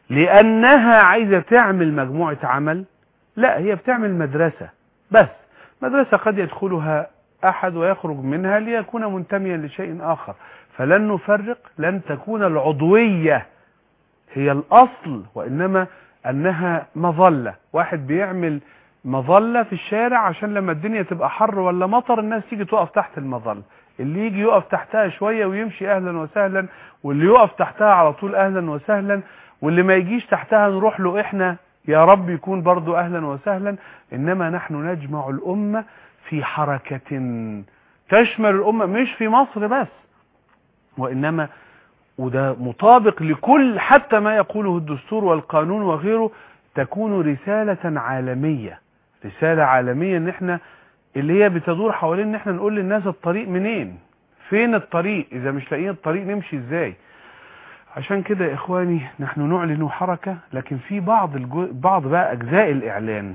لأنها عايزة تعمل مجموعة عمل لا هي بتعمل مدرسة بس مدرسة قد يدخلها أحد ويخرج منها ليكون منتميا لشيء آخر فلن نفرق لن تكون العضوية هي الأصل وإنما أنها مظلة واحد بيعمل مظلة في الشارع عشان لما الدنيا تبقى حر ولا مطر الناس تيجي تقف تحت المظلة اللي يجي يقف تحتها شوية ويمشي أهلا وسهلا واللي يقف تحتها على طول أهلا وسهلا واللي ما يجيش تحتها نروح له إحنا يا رب يكون برضو أهلا وسهلا إنما نحن نجمع الأمة في حركة تشمل الأمة مش في مصر بس وإنما وده مطابق لكل حتى ما يقوله الدستور والقانون وغيره تكون رسالة عالمية رسالة عالمية ان احنا اللي هي بتدور حوالين ان احنا نقول للناس الطريق منين فين الطريق اذا مش لاقيين الطريق نمشي ازاي عشان كده يا اخواني نحن نعلن حركة لكن في بعض الجو... بعض بقى اجزاء الاعلان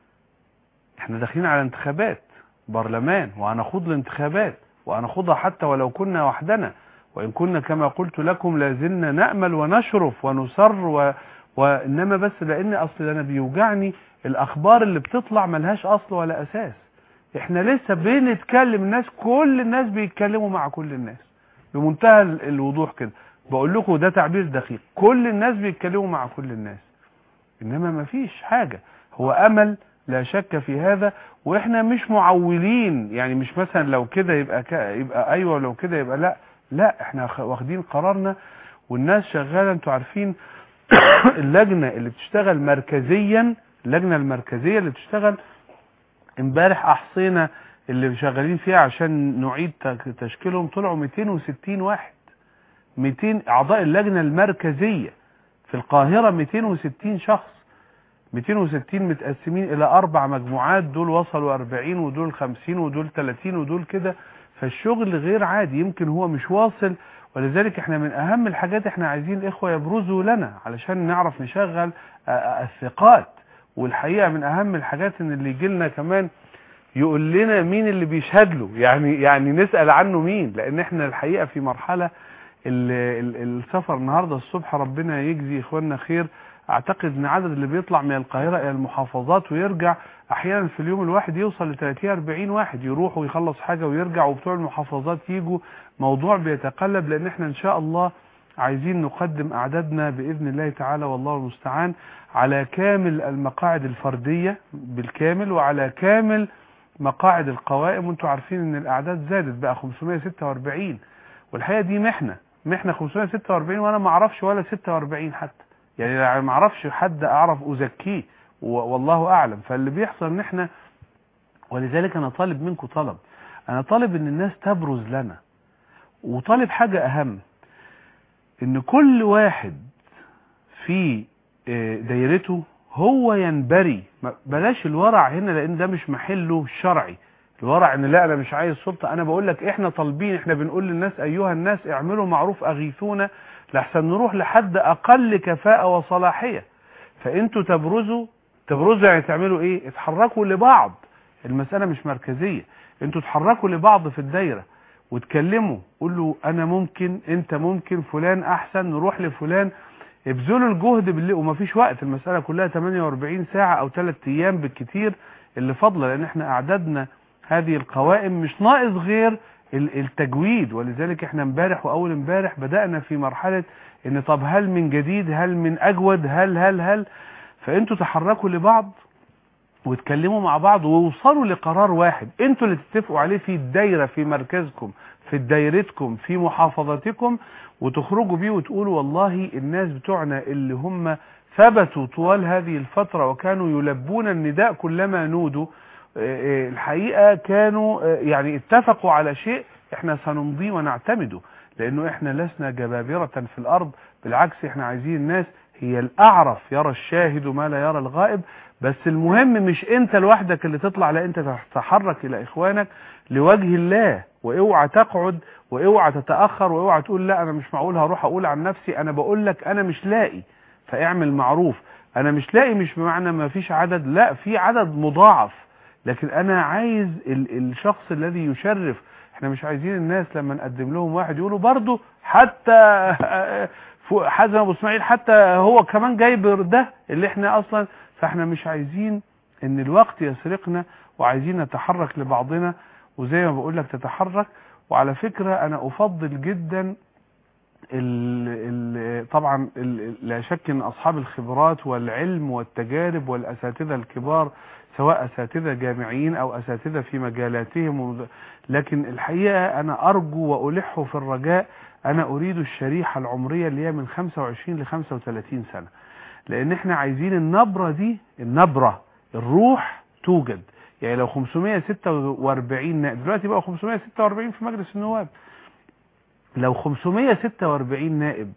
احنا داخلين على انتخابات برلمان وهنخوض الانتخابات وهنخوضها حتى ولو كنا وحدنا وإن كنا كما قلت لكم لازلنا نأمل ونشرف ونصر و... وإنما بس لأن أصل أنا بيوجعني الأخبار اللي بتطلع ملهاش أصل ولا أساس إحنا لسه بنتكلم الناس كل الناس بيتكلموا مع كل الناس بمنتهى ال- الوضوح كده بقول لكم ده تعبير دقيق كل الناس بيتكلموا مع كل الناس إنما مفيش حاجة هو أمل لا شك في هذا واحنا مش معولين يعني مش مثلا لو كده يبقى ك... يبقى ايوه لو كده يبقى لا لا احنا خ- واخدين قرارنا والناس شغاله انتوا عارفين اللجنه اللي بتشتغل مركزيا اللجنه المركزيه اللي بتشتغل امبارح احصينا اللي شغالين فيها عشان نعيد تك- تشكيلهم طلعوا 260 واحد 200 اعضاء اللجنه المركزيه في القاهره 260 شخص 260 متقسمين الى اربع مجموعات دول وصلوا 40 ودول 50 ودول 30 ودول كده فالشغل غير عادي يمكن هو مش واصل ولذلك احنا من اهم الحاجات احنا عايزين الاخوه يبرزوا لنا علشان نعرف نشغل آه، آه، الثقات والحقيقه من اهم الحاجات ان اللي يجي لنا كمان يقول لنا مين اللي بيشهد له يعني يعني نسال عنه مين لان احنا الحقيقه في مرحله ال- ال- السفر النهارده الصبح ربنا يجزي اخواننا خير اعتقد ان عدد اللي بيطلع من القاهره الى المحافظات ويرجع احيانا في اليوم الواحد يوصل ل 30 40 واحد يروح ويخلص حاجه ويرجع وبتوع المحافظات يجوا موضوع بيتقلب لان احنا ان شاء الله عايزين نقدم اعدادنا باذن الله تعالى والله المستعان على كامل المقاعد الفرديه بالكامل وعلى كامل مقاعد القوائم وانتم عارفين ان الاعداد زادت بقى 546 والحقيقه دي محنه محنه 546 وانا ما اعرفش ولا 46 حتى يعني ما اعرفش حد اعرف ازكيه و- والله اعلم فاللي بيحصل ان احنا ولذلك انا طالب منكم طلب انا طالب ان الناس تبرز لنا وطالب حاجة اهم ان كل واحد في آه، دايرته هو ينبري ما- بلاش الورع هنا لان ده مش محله الشرعي الورع ان لا انا مش عايز سلطه انا بقول لك احنا طالبين احنا بنقول للناس ايها الناس اعملوا معروف اغيثونا لحسن نروح لحد اقل كفاءه وصلاحيه فانتوا تبرزوا تبرزوا يعني تعملوا ايه اتحركوا لبعض المساله مش مركزيه انتوا اتحركوا لبعض في الدايره وتكلموا قولوا انا ممكن انت ممكن فلان احسن نروح لفلان ابذلوا الجهد بالله ومفيش وقت المساله كلها 48 ساعه او 3 ايام بالكتير اللي فاضله لان احنا اعدادنا هذه القوائم مش ناقص غير ال- التجويد ولذلك احنا امبارح واول امبارح بدانا في مرحله ان طب هل من جديد هل من اجود هل هل هل فانتوا تحركوا لبعض واتكلموا مع بعض ووصلوا لقرار واحد انتوا اللي تتفقوا عليه في الدايره في مركزكم في دايرتكم في محافظتكم وتخرجوا بيه وتقولوا والله الناس بتوعنا اللي هم ثبتوا طوال هذه الفتره وكانوا يلبون النداء كلما نودوا آه، آه، الحقيقه كانوا آه، يعني اتفقوا على شيء احنا سنمضيه ونعتمده لانه احنا لسنا جبابره في الارض بالعكس احنا عايزين الناس هي الاعرف يرى الشاهد ما لا يرى الغائب بس المهم مش انت لوحدك اللي تطلع لا انت تتحرك الى اخوانك لوجه الله واوعى تقعد واوعى تتاخر واوعى تقول لا انا مش معقول هروح اقول عن نفسي انا بقول لك انا مش لاقي فاعمل معروف انا مش لاقي مش بمعنى ما فيش عدد لا في عدد مضاعف لكن انا عايز ال الشخص الذي يشرف احنا مش عايزين الناس لما نقدم لهم واحد يقولوا برضه حتى فوق حازم ابو اسماعيل حتى هو كمان جايب ده اللي احنا اصلا فاحنا مش عايزين ان الوقت يسرقنا وعايزين نتحرك لبعضنا وزي ما بقول لك تتحرك وعلى فكرة انا افضل جدا ال ال طبعا ال لا شك ان اصحاب الخبرات والعلم والتجارب والاساتذه الكبار سواء اساتذه جامعيين او اساتذه في مجالاتهم لكن الحقيقه انا ارجو والح في الرجاء انا اريد الشريحه العمريه اللي هي من 25 ل 35 سنه لان احنا عايزين النبره دي النبره الروح توجد يعني لو 546 نائب دلوقتي بقى 546 في مجلس النواب لو 546 نائب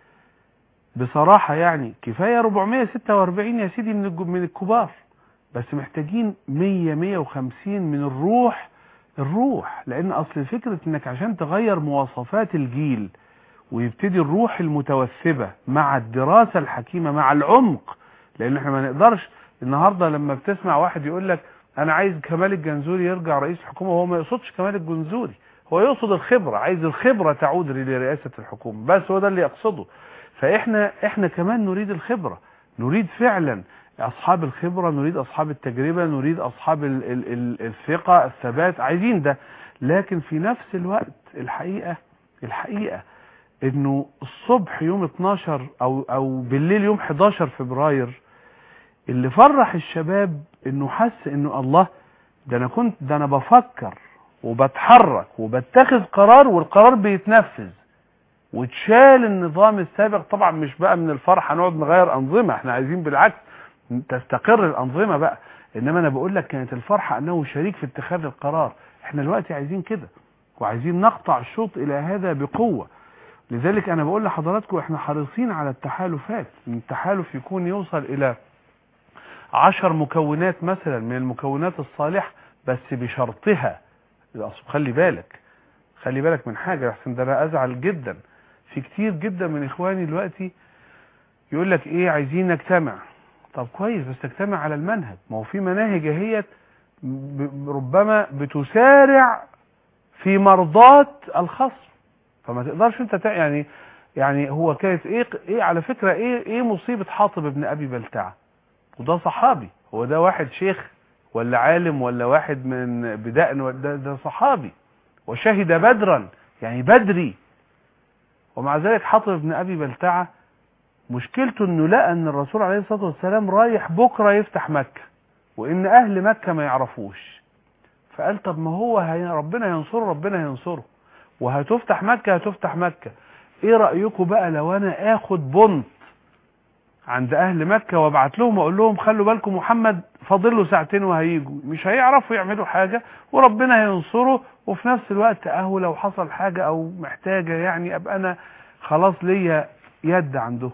بصراحة يعني كفاية 446 يا سيدي من من الكبار بس محتاجين 100 150 من الروح الروح لان اصل فكرة انك عشان تغير مواصفات الجيل ويبتدي الروح المتوثبة مع الدراسة الحكيمة مع العمق لان احنا ما نقدرش النهاردة لما بتسمع واحد يقول لك انا عايز كمال الجنزوري يرجع رئيس حكومة وهو ما يقصدش كمال الجنزوري هو يقصد الخبرة عايز الخبرة تعود لرئاسة الحكومة بس هو ده اللي يقصده فاحنا احنا كمان نريد الخبرة نريد فعلا اصحاب الخبرة نريد اصحاب التجربة نريد اصحاب ال ال ال الثقة الثبات عايزين ده لكن في نفس الوقت الحقيقة الحقيقة انه الصبح يوم 12 او او بالليل يوم 11 فبراير اللي فرح الشباب انه حس انه الله ده انا كنت ده انا بفكر وبتحرك وبتخذ قرار والقرار بيتنفذ وتشال النظام السابق طبعا مش بقى من الفرح هنقعد نغير انظمه احنا عايزين بالعكس تستقر الانظمه بقى انما انا بقول لك كانت الفرحه انه شريك في اتخاذ القرار احنا دلوقتي عايزين كده وعايزين نقطع الشوط الى هذا بقوه لذلك انا بقول لحضراتكم احنا حريصين على التحالفات ان التحالف يكون يوصل الى عشر مكونات مثلا من المكونات الصالحة بس بشرطها اصل خلي بالك خلي بالك من حاجة احسن ده انا ازعل جدا في كتير جدا من اخواني دلوقتي يقول لك ايه عايزين نجتمع طب كويس بس تجتمع على المنهج ما هو في مناهج هي ربما بتسارع في مرضات الخصم فما تقدرش انت تع... يعني يعني هو كانت ايه ايه على فكره ايه ايه مصيبه حاطب ابن ابي بلتعه وده صحابي هو ده واحد شيخ ولا عالم ولا واحد من بدأن ده, ده صحابي وشهد بدرا يعني بدري ومع ذلك حاطب ابن ابي بلتعه مشكلته انه لقى ان الرسول عليه الصلاه والسلام رايح بكره يفتح مكه وان اهل مكه ما يعرفوش فقال طب ما هو هي ربنا ينصره ربنا ينصره وهتفتح مكة هتفتح مكة ايه رأيكم بقى لو انا اخد بنط عند اهل مكة وابعت لهم واقول لهم خلوا بالكم محمد فاضل له ساعتين وهيجوا مش هيعرفوا يعملوا حاجة وربنا هينصره وفي نفس الوقت اهو لو حصل حاجة او محتاجة يعني ابقى انا خلاص ليا يد عنده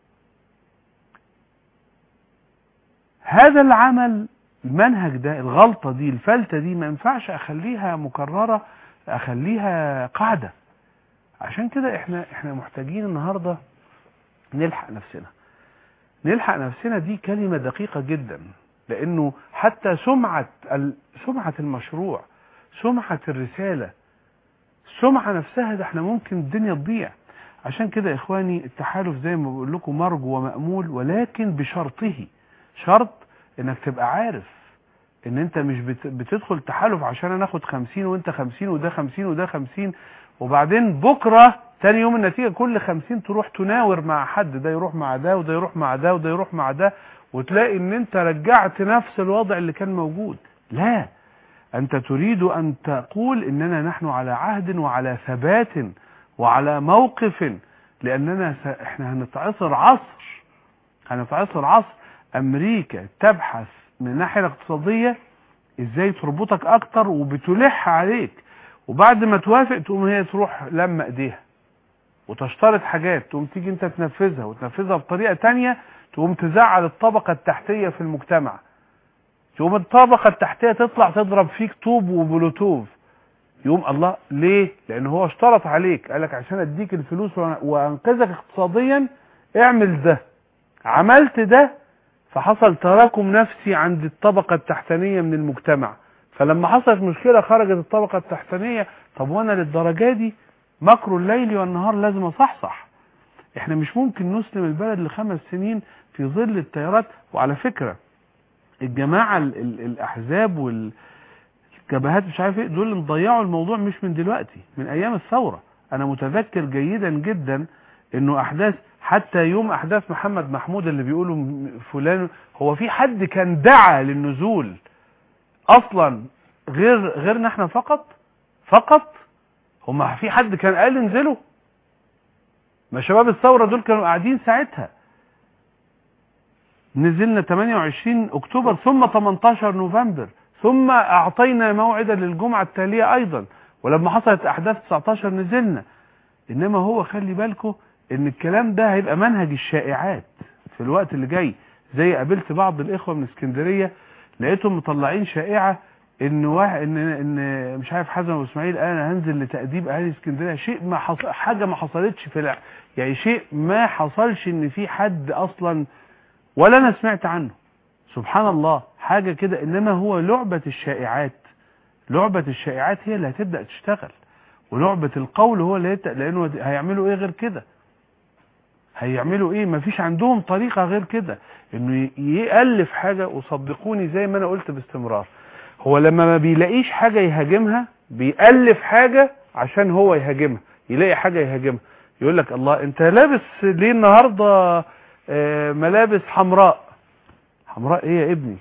هذا العمل المنهج ده الغلطة دي الفلتة دي ما ينفعش اخليها مكررة اخليها قاعدة عشان كده احنا احنا محتاجين النهاردة نلحق نفسنا نلحق نفسنا دي كلمة دقيقة جدا لانه حتى سمعة سمعة المشروع سمعة الرسالة السمعة نفسها ده احنا ممكن الدنيا تضيع عشان كده يا اخواني التحالف زي ما بقول لكم مرجو ومأمول ولكن بشرطه شرط انك تبقى عارف ان انت مش بتدخل تحالف عشان انا اخد خمسين وانت خمسين وده خمسين وده خمسين وبعدين بكرة تاني يوم النتيجة كل خمسين تروح تناور مع حد ده يروح مع ده وده يروح مع ده وده يروح مع ده وتلاقي ان انت رجعت نفس الوضع اللي كان موجود لا انت تريد ان تقول اننا نحن على عهد وعلى ثبات وعلى موقف لاننا س... احنا هنتعصر عصر هنتعصر عصر امريكا تبحث من الناحية الاقتصادية ازاي تربطك اكتر وبتلح عليك وبعد ما توافق تقوم هي تروح لما ايديها وتشترط حاجات تقوم تيجي انت تنفذها وتنفذها بطريقة تانية تقوم تزعل الطبقة التحتية في المجتمع تقوم الطبقة التحتية تطلع تضرب فيك طوب وبلوتوف يقوم الله ليه لان هو اشترط عليك قالك عشان اديك الفلوس وانقذك اقتصاديا اعمل ده عملت ده فحصل تراكم نفسي عند الطبقة التحتانية من المجتمع فلما حصلت مشكلة خرجت الطبقة التحتانية طب وانا للدرجة دي مكر الليل والنهار لازم اصحصح احنا مش ممكن نسلم البلد لخمس سنين في ظل التيارات وعلى فكرة الجماعة ال ال الاحزاب والجبهات مش عارف ايه دول اللي مضيعوا الموضوع مش من دلوقتي من ايام الثورة انا متذكر جيدا جدا انه احداث حتى يوم احداث محمد محمود اللي بيقولوا فلان هو في حد كان دعا للنزول اصلا غير غيرنا احنا فقط فقط هم في حد كان قال انزلوا ما شباب الثورة دول كانوا قاعدين ساعتها نزلنا 28 اكتوبر ثم 18 نوفمبر ثم اعطينا موعدا للجمعة التالية ايضا ولما حصلت احداث 19 نزلنا انما هو خلي بالكم ان الكلام ده هيبقى منهج الشائعات في الوقت اللي جاي زي قابلت بعض الاخوة من اسكندرية لقيتهم مطلعين شائعة ان واحد ان ان مش عارف حسن واسماعيل انا هنزل لتأديب اهالي اسكندرية شيء ما حصل حاجة ما حصلتش في الع... يعني شيء ما حصلش ان في حد اصلا ولا انا سمعت عنه سبحان الله حاجة كده انما هو لعبة الشائعات لعبة الشائعات هي اللي هتبدأ تشتغل ولعبة القول هو اللي يت... لانه هيعملوا ايه غير كده هيعملوا ايه مفيش عندهم طريقة غير كده انه يألف حاجة وصدقوني زي ما انا قلت باستمرار هو لما ما بيلاقيش حاجة يهاجمها بيألف حاجة عشان هو يهاجمها يلاقي حاجة يهاجمها يقول لك الله انت لابس ليه النهاردة آه، ملابس حمراء حمراء ايه يا ابني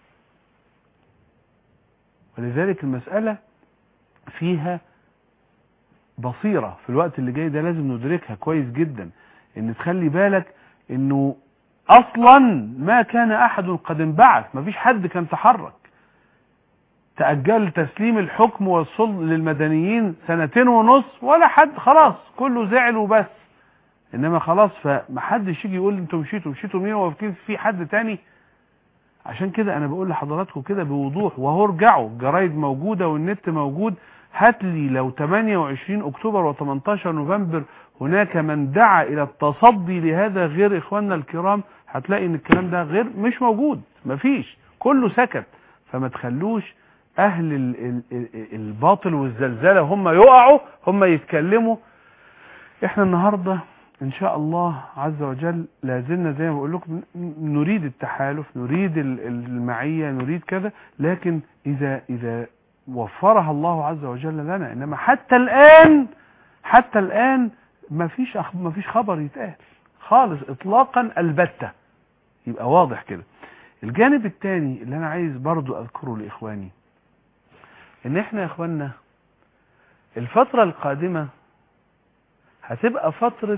ولذلك المسألة فيها بصيرة في الوقت اللي جاي ده لازم ندركها كويس جدا ان تخلي بالك انه اصلا ما كان احد قد انبعث ما فيش حد كان تحرك تأجل تسليم الحكم والسلط للمدنيين سنتين ونص ولا حد خلاص كله زعل وبس انما خلاص فمحدش يجي يقول انتوا مشيتوا مشيتوا مين وفي في حد تاني عشان كده انا بقول لحضراتكم كده بوضوح وهو ارجعوا الجرايد موجودة والنت موجود هات لي لو 28 اكتوبر و18 نوفمبر هناك من دعا الى التصدي لهذا غير اخواننا الكرام هتلاقي ان الكلام ده غير مش موجود مفيش كله سكت فما تخلوش اهل ال- ال- ال- الباطل والزلزلة هم يقعوا هم يتكلموا احنا النهاردة ان شاء الله عز وجل لازلنا زي ما بقول لكم ن- نريد التحالف نريد ال- ال- المعية نريد كذا لكن اذا اذا وفرها الله عز وجل لنا انما حتى الان حتى الان ما فيش أخ... ما فيش خبر يتقال خالص اطلاقا البتة يبقى واضح كده الجانب الثاني اللي انا عايز برضو اذكره لاخواني ان احنا يا اخواننا الفترة القادمة هتبقى فترة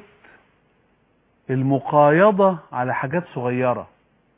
المقايضة على حاجات صغيرة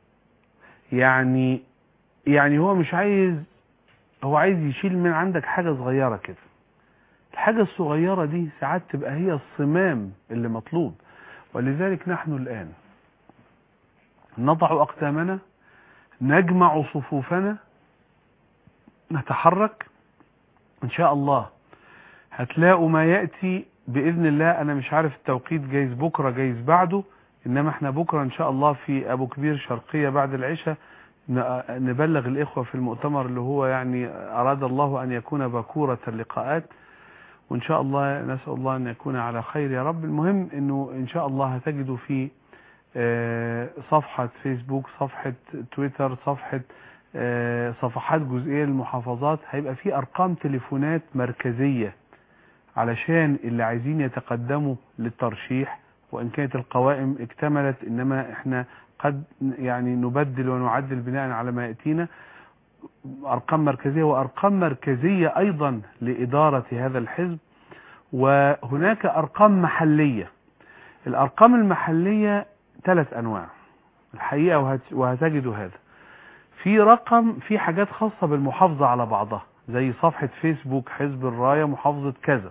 يعني يعني هو مش عايز هو عايز يشيل من عندك حاجة صغيرة كده الحاجة الصغيرة دي ساعات تبقى هي الصمام اللي مطلوب ولذلك نحن الآن نضع أقدامنا نجمع صفوفنا نتحرك إن شاء الله هتلاقوا ما يأتي بإذن الله أنا مش عارف التوقيت جايز بكرة جايز بعده إنما احنا بكرة إن شاء الله في أبو كبير شرقية بعد العشاء ن- نبلغ الإخوة في المؤتمر اللي هو يعني أراد الله أن يكون بكورة اللقاءات وإن شاء الله نسأل الله أن يكون على خير يا رب المهم أنه إن شاء الله هتجدوا في آه، صفحة فيسبوك صفحة تويتر صفحة آه، صفحات جزئية للمحافظات هيبقى في أرقام تليفونات مركزية علشان اللي عايزين يتقدموا للترشيح وإن كانت القوائم اكتملت إنما إحنا قد يعني نبدل ونعدل بناء على ما يأتينا أرقام مركزية وأرقام مركزية أيضا لإدارة هذا الحزب وهناك أرقام محلية الأرقام المحلية ثلاث أنواع الحقيقة وهت- وهتجدوا هذا في رقم في حاجات خاصة بالمحافظة على بعضها زي صفحة فيسبوك حزب الراية محافظة كذا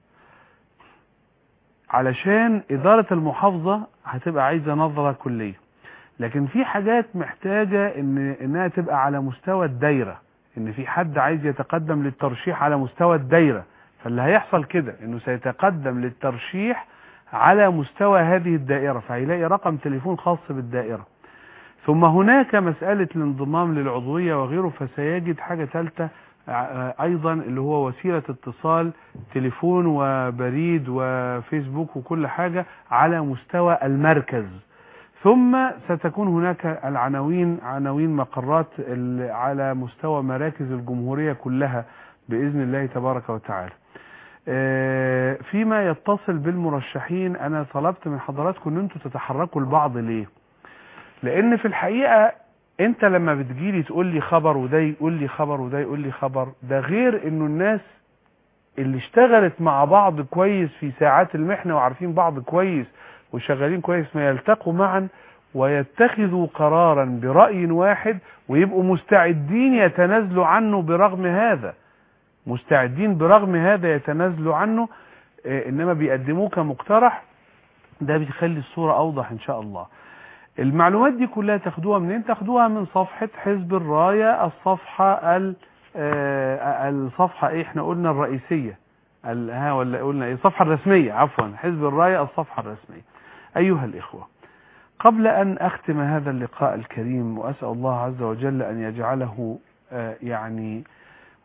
علشان إدارة المحافظة هتبقى عايزة نظرة كلية لكن في حاجات محتاجة إن إنها تبقى على مستوى الدايرة إن في حد عايز يتقدم للترشيح على مستوى الدايرة فاللي هيحصل كده إنه سيتقدم للترشيح على مستوى هذه الدائرة فهيلاقي رقم تليفون خاص بالدائرة ثم هناك مسألة الانضمام للعضوية وغيره فسيجد حاجة ثالثة ع- أيضا اللي هو وسيلة اتصال تليفون وبريد وفيسبوك وكل حاجة على مستوى المركز ثم ستكون هناك العناوين عناوين مقرات ال- على مستوى مراكز الجمهورية كلها بإذن الله تبارك وتعالى آه، فيما يتصل بالمرشحين أنا طلبت من حضراتكم أن أنتم تتحركوا البعض ليه لأن في الحقيقة أنت لما بتجيلي تقول لي خبر وده يقول لي خبر وده يقول لي خبر ده غير أنه الناس اللي اشتغلت مع بعض كويس في ساعات المحنة وعارفين بعض كويس وشغالين كويس ما يلتقوا معا ويتخذوا قرارا برأي واحد ويبقوا مستعدين يتنازلوا عنه برغم هذا مستعدين برغم هذا يتنازلوا عنه آه، انما بيقدموه كمقترح ده بيخلي الصورة اوضح ان شاء الله المعلومات دي كلها تاخدوها منين تاخدوها من صفحة حزب الراية الصفحة ال آه، الصفحة ايه احنا قلنا الرئيسية ال- ها ولا قلنا ايه الصفحة الرسمية عفوا حزب الراية الصفحة الرسمية ايها الاخوة قبل ان اختم هذا اللقاء الكريم واسأل الله عز وجل ان يجعله آه، يعني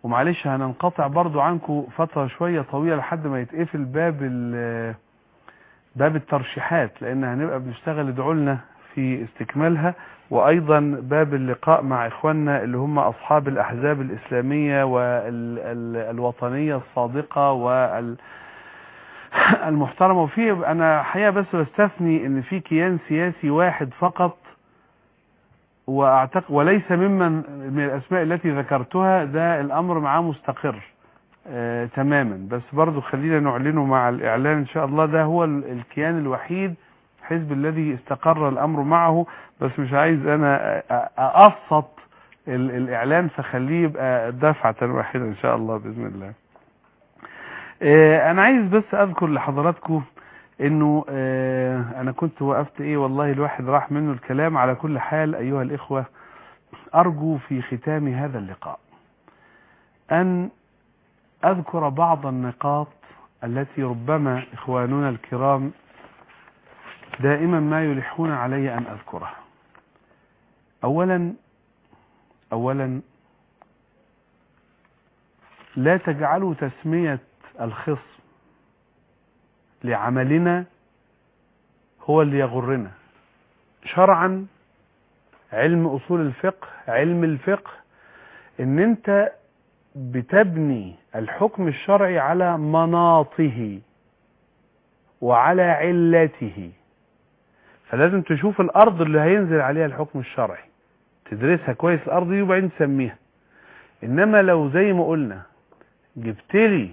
ومعلش هننقطع برضو عنكم فترة شوية طويلة لحد ما يتقفل باب ال- باب الترشيحات لان هنبقى بنشتغل ادعوا لنا في استكمالها وايضا باب اللقاء مع اخواننا اللي هم اصحاب الاحزاب الاسلامية والوطنية الصادقة وال المحترمة وفي انا حقيقة بس بستثني ان في كيان سياسي واحد فقط واعتقد وليس ممن من الاسماء التي ذكرتها ده الامر معاه مستقر آه تماما بس برضو خلينا نعلنه مع الاعلان ان شاء الله ده هو ال- الكيان الوحيد حزب الذي استقر الامر معه بس مش عايز انا أ- أ- اقسط ال- الاعلان فخليه يبقى دفعة واحدة ان شاء الله باذن الله آه، انا عايز بس اذكر لحضراتكم انه آه، انا كنت وقفت ايه والله الواحد راح منه الكلام على كل حال ايها الاخوة ارجو في ختام هذا اللقاء ان اذكر بعض النقاط التي ربما اخواننا الكرام دائما ما يلحون علي ان اذكرها اولا اولا لا تجعلوا تسمية الخصم لعملنا هو اللي يغرنا شرعا علم اصول الفقه علم الفقه ان انت بتبني الحكم الشرعي على مناطه وعلى علته فلازم تشوف الارض اللي هينزل عليها الحكم الشرعي تدرسها كويس الارض دي وبعدين تسميها انما لو زي ما قلنا جبت لي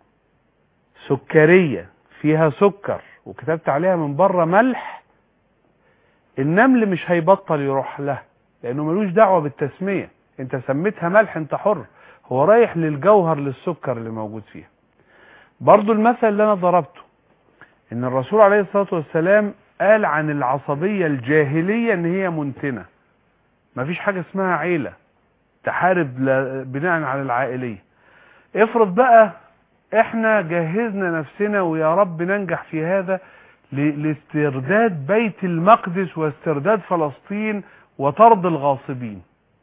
سكرية فيها سكر وكتبت عليها من بره ملح النمل مش هيبطل يروح لها لانه ملوش دعوة بالتسمية انت سميتها ملح انت حر هو رايح للجوهر للسكر اللي موجود فيها برضو المثل اللي انا ضربته ان الرسول عليه الصلاة والسلام قال عن العصبية الجاهلية ان هي منتنة مفيش حاجة اسمها عيلة تحارب ل- بناء على العائلية افرض بقى احنا جهزنا نفسنا ويا رب ننجح في هذا ل- لاسترداد بيت المقدس واسترداد فلسطين وطرد الغاصبين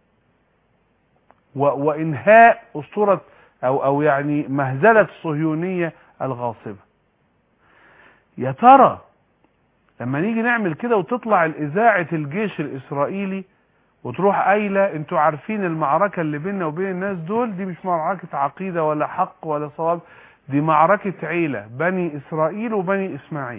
و- وانهاء اسطورة او او يعني مهزلة الصهيونية الغاصبة يا ترى لما نيجي نعمل كده وتطلع الاذاعة الجيش الاسرائيلي وتروح قايله انتوا عارفين المعركة اللي بيننا وبين الناس دول دي مش معركة عقيدة ولا حق ولا صواب دي معركة عيلة بني اسرائيل وبني اسماعيل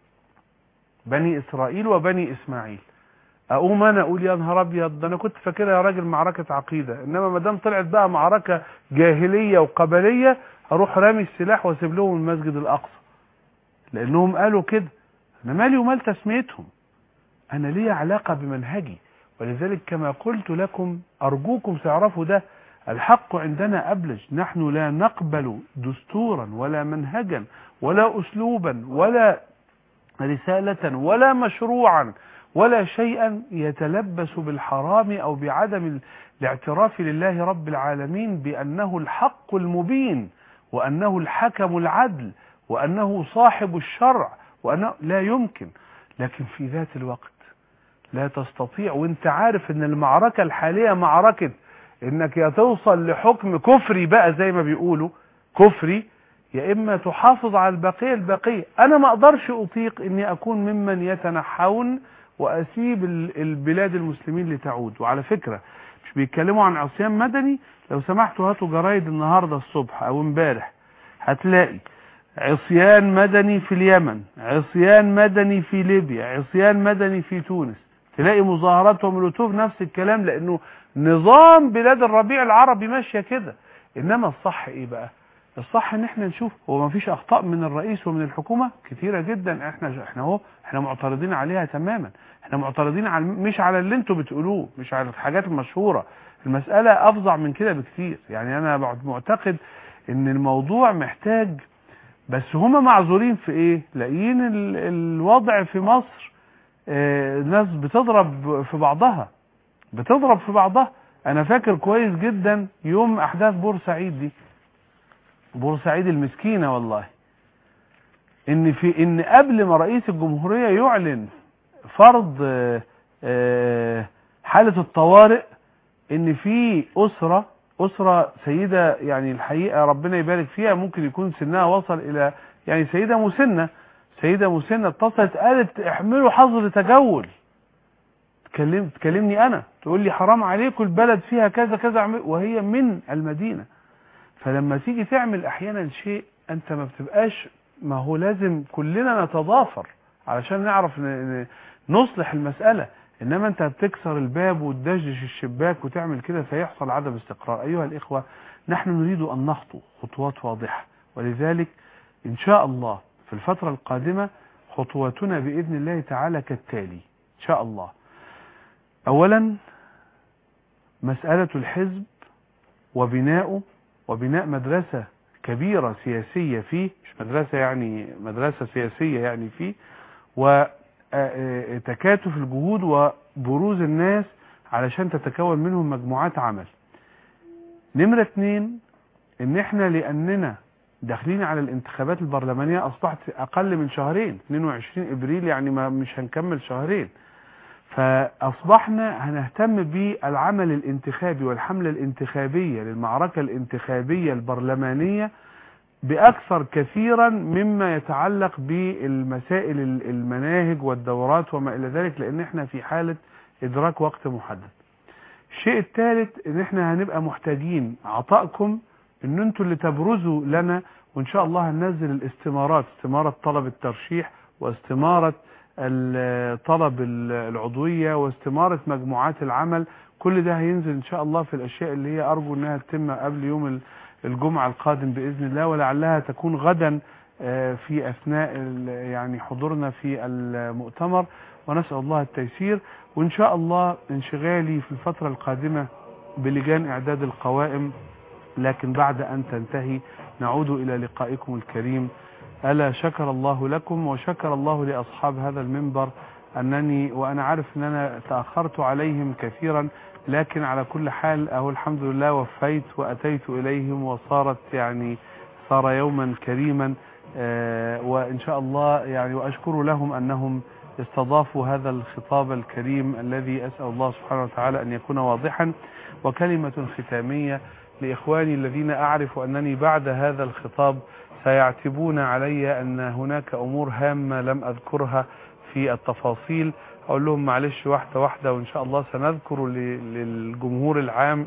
بني اسرائيل وبني اسماعيل اقوم انا اقول يا نهار ابيض ده انا كنت فاكرها يا راجل معركة عقيدة انما ما دام طلعت بقى معركة جاهلية وقبلية هروح رامي السلاح واسيب لهم المسجد الاقصى لانهم قالوا كده انا مالي ومال تسميتهم انا لي علاقة بمنهجي ولذلك كما قلت لكم أرجوكم تعرفوا ده الحق عندنا أبلج نحن لا نقبل دستورا ولا منهجا ولا أسلوبا ولا رسالة ولا مشروعا ولا شيئا يتلبس بالحرام أو بعدم ال- الاعتراف لله رب العالمين بأنه الحق المبين وأنه الحكم العدل وأنه صاحب الشرع وأنه لا يمكن لكن في ذات الوقت لا تستطيع وانت عارف ان المعركة الحالية معركة انك يا توصل لحكم كفري بقى زي ما بيقولوا كفري يا اما تحافظ على البقية البقية انا ما اقدرش اطيق اني اكون ممن يتنحون واسيب ال- البلاد المسلمين لتعود وعلى فكرة مش بيتكلموا عن عصيان مدني لو سمحتوا هاتوا جرايد النهاردة الصبح او امبارح هتلاقي عصيان مدني في اليمن عصيان مدني في ليبيا عصيان مدني في تونس تلاقي مظاهرات ومولوتوف نفس الكلام لانه نظام بلاد الربيع العربي ماشيه كده انما الصح ايه بقى الصح ان احنا نشوف هو ما فيش اخطاء من الرئيس ومن الحكومه كتيره جدا احنا احنا اهو احنا معترضين عليها تماما احنا معترضين على مش على اللي انتوا بتقولوه مش على الحاجات المشهوره المساله افظع من كده بكتير يعني انا معتقد ان الموضوع محتاج بس هما معذورين في ايه لاقيين ال- الوضع في مصر آه، ناس بتضرب في بعضها بتضرب في بعضها انا فاكر كويس جدا يوم احداث بورسعيد دي بورسعيد المسكينة والله ان في ان قبل ما رئيس الجمهورية يعلن فرض آه، آه، حالة الطوارئ ان في اسرة أسرة سيدة يعني الحقيقة ربنا يبارك فيها ممكن يكون سنها وصل إلى يعني سيدة مسنة سيدة مسنة اتصلت قالت احملوا حظر تجول تكلم تكلمني أنا تقول لي حرام عليكم البلد فيها كذا كذا اعمل وهي من المدينة فلما تيجي تعمل أحيانا شيء أنت ما بتبقاش ما هو لازم كلنا نتضافر علشان نعرف ن- ن- نصلح المسألة انما انت بتكسر الباب وتدجش الشباك وتعمل كده فيحصل عدم استقرار ايها الاخوة نحن نريد ان نخطو خطوات واضحة ولذلك ان شاء الله في الفترة القادمة خطواتنا باذن الله تعالى كالتالي ان شاء الله اولا مسألة الحزب وبناؤه وبناء مدرسة كبيرة سياسية فيه مش مدرسة يعني مدرسة سياسية يعني فيه وتكاتف الجهود وبروز الناس علشان تتكون منهم مجموعات عمل نمرة اتنين ان احنا لاننا داخلين على الانتخابات البرلمانية اصبحت اقل من شهرين 22 ابريل يعني ما مش هنكمل شهرين فاصبحنا هنهتم بالعمل الانتخابي والحملة الانتخابية للمعركة الانتخابية البرلمانية بأكثر كثيرا مما يتعلق بالمسائل ال- المناهج والدورات وما إلى ذلك لأن احنا في حالة إدراك وقت محدد الشيء الثالث ان احنا هنبقى محتاجين عطائكم ان انتوا اللي تبرزوا لنا وان شاء الله هننزل الاستمارات استمارة طلب الترشيح واستمارة ال- طلب ال- العضوية واستمارة مجموعات العمل كل ده هينزل ان شاء الله في الاشياء اللي هي ارجو انها تتم قبل يوم ال- الجمعة القادم بإذن الله ولعلها تكون غدا آه، في أثناء ال- يعني حضورنا في المؤتمر ونسأل الله التيسير وإن شاء الله انشغالي في الفترة القادمة بلجان إعداد القوائم لكن بعد أن تنتهي نعود إلى لقائكم الكريم ألا شكر الله لكم وشكر الله لأصحاب هذا المنبر أنني وأنا عارف أن أنا تأخرت عليهم كثيرا لكن على كل حال أهو الحمد لله وفيت وأتيت إليهم وصارت يعني صار يوما كريما آه، وإن شاء الله يعني وأشكر لهم أنهم استضافوا هذا الخطاب الكريم الذي أسأل الله سبحانه وتعالى أن يكون واضحا وكلمة ختامية لإخواني الذين أعرف أنني بعد هذا الخطاب سيعتبون علي أن هناك أمور هامة لم أذكرها في التفاصيل أقول لهم معلش واحدة واحدة وإن شاء الله سنذكر ل- للجمهور العام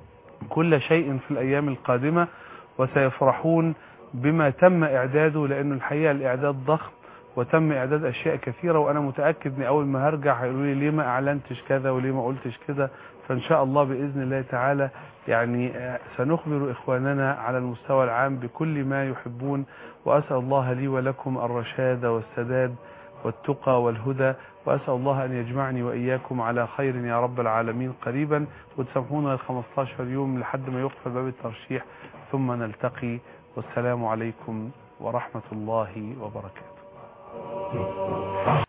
كل شيء في الأيام القادمة وسيفرحون بما تم إعداده لأنه الحقيقة الإعداد ضخم وتم إعداد أشياء كثيرة وأنا متأكد أن أول ما هرجع هيقولوا لي ليه ما أعلنتش كذا وليه ما قلتش كذا فإن شاء الله بإذن الله تعالى يعني آه، سنخبر إخواننا على المستوى العام بكل ما يحبون وأسأل الله لي ولكم الرشاد والسداد والتقى والهدى وأسأل الله أن يجمعني وإياكم على خير يا رب العالمين قريبا وتسامحونا ال 15 يوم لحد ما يقفل باب الترشيح ثم نلتقي والسلام عليكم ورحمة الله وبركاته